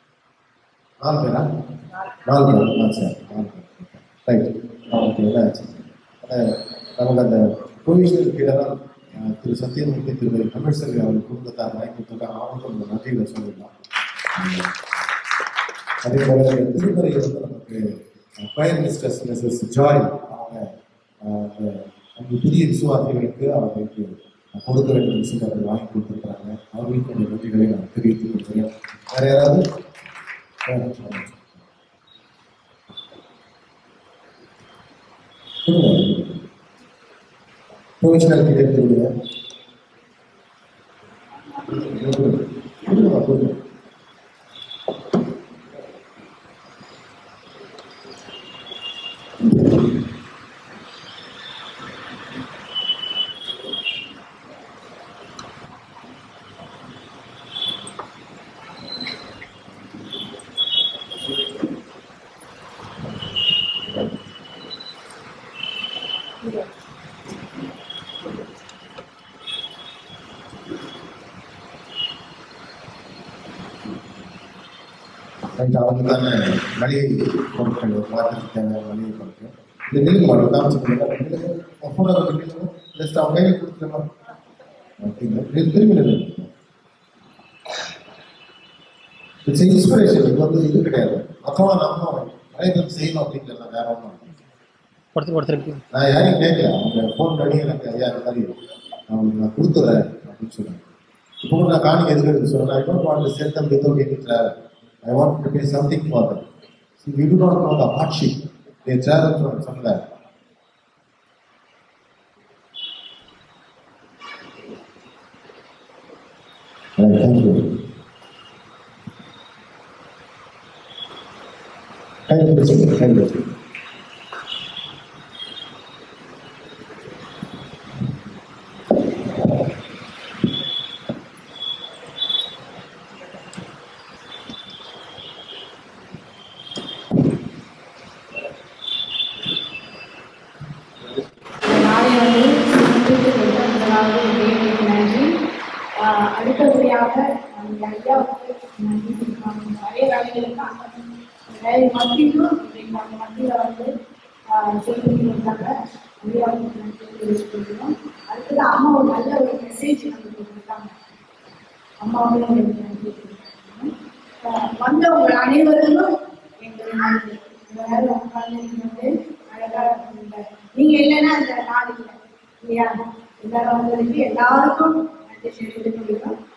[SPEAKER 10] நாலு பேரா நாலு பேர் ஆ சார் நாலு பேர் ரைட் ஓகே ஆச்சு அஹ், நமக்கு அந்த கோவில்கள் கீழே தான் அஹ், திரு சத்தியமூர்த்தி திரு தமிழ்செல்வி அவர்கள் குடும்பத்தார் வாங்கி கொடுத்துருக்காங்க அவங்களுக்கும் நம்ம நன்றிகளை சொல்லிடலாம் அதே போல இந்த திருமறை வந்து நமக்கு ஃபயர் மினிஸ்டர்ஸ் மிஸ்ஸஸ் ஜாய் அவங்க அஹ், அந்த அந்த புதிய விசுவாசிகளுக்கு அவர்களுக்கு கொடுக்க வேண்டிய விஷயத்தை வாங்கி கொடுத்துருக்காங்க அவர்களுக்கு என்னுடைய நன்றிகளை நான் தெரிவித்துக் கொள்கிறேன் வேற யாராவது அஹ், அஹ். சொல்லுங்க ப்ரொஃபஷனல் கிட்ட எடுத்துக்கிடுங்க கொடுங்க கொடுங்க ரைட் அவங்களுக்கான மளிகை பொருட்கள் ஒரு வாரத்துக்கு தேவையான மளிகை பொருட்கள் இந்த நிலுங்க மாட்டோம் காமிச்சு ஃபோனை நிலுங்க ஜஸ்ட் அவங்க கையில் கொடுத்துருமா ஓகேங்க இது திரும்பி நில்லுங்க இட்ஸ் இன்ஸ்பிரேஷன் இது வந்து இது கிடையாது மற்றவங்க நம்ம நிறைய பேர் செய்யணும் அப்படிங்கிறது வேற ஒன்றும் இல்லை.
[SPEAKER 11] ஒருத்தர் ஒருத்தருக்கு
[SPEAKER 10] நான் யாரையும் கேட்கல அவங்க ஃபோன் பண்ணி எனக்கு ஐயா இந்த மாதிரி நான் உங்களுக்கு நான் கொடுத்துறேன் அப்படின்னு சொன்னேன் இப்போ கூட நான் காணிக்க எதுக்கு எடுக்க சொல்றேன் I don't want to send them without any travel I want to pay something for them see we do not know the hardship they travel from somewhere Thank you. Thank you, Mr. Thank you.
[SPEAKER 6] நாளை வந்து சிந்தித்து கொண்ட முதலாவது இறைவனுக்கு நன்றி ஆஹ் அடுத்தபடியாக நம்ம ஐயா வந்து நன்றி சொல்லியிருக்காங்க. நிறைய வேலைகளுக்கு அந்த வேலை மத்தியிலும் இன்றைக்கு நம்ம மத்தியில் வந்து ஆஹ் செய்து கொடுத்தாங்க ஐயாவுக்கு நன்றி தெரிவித்துக்கிறோம் அடுத்தது அம்மா ஒரு நல்ல ஒரு மெசேஜ் நமக்கு கொடுத்தாங்க அம்மாவுக்கு உங்களுக்கு நன்றி தெரிவித்துக்கிறோம் ஆஹ் வந்தவங்க அனைவருக்கும் எங்களுக்கு நன்றி இந்த நேரம் உட்கார்ந்து வந்து அழகா இருந்தீங்க. நீங்க இல்லைன்னா அந்த நாடு இல்லை இல்லையா எல்லாரும் வந்ததுக்கு எல்லாருக்கும் நன்றி தெரிவித்துக் கொள்கிறோம்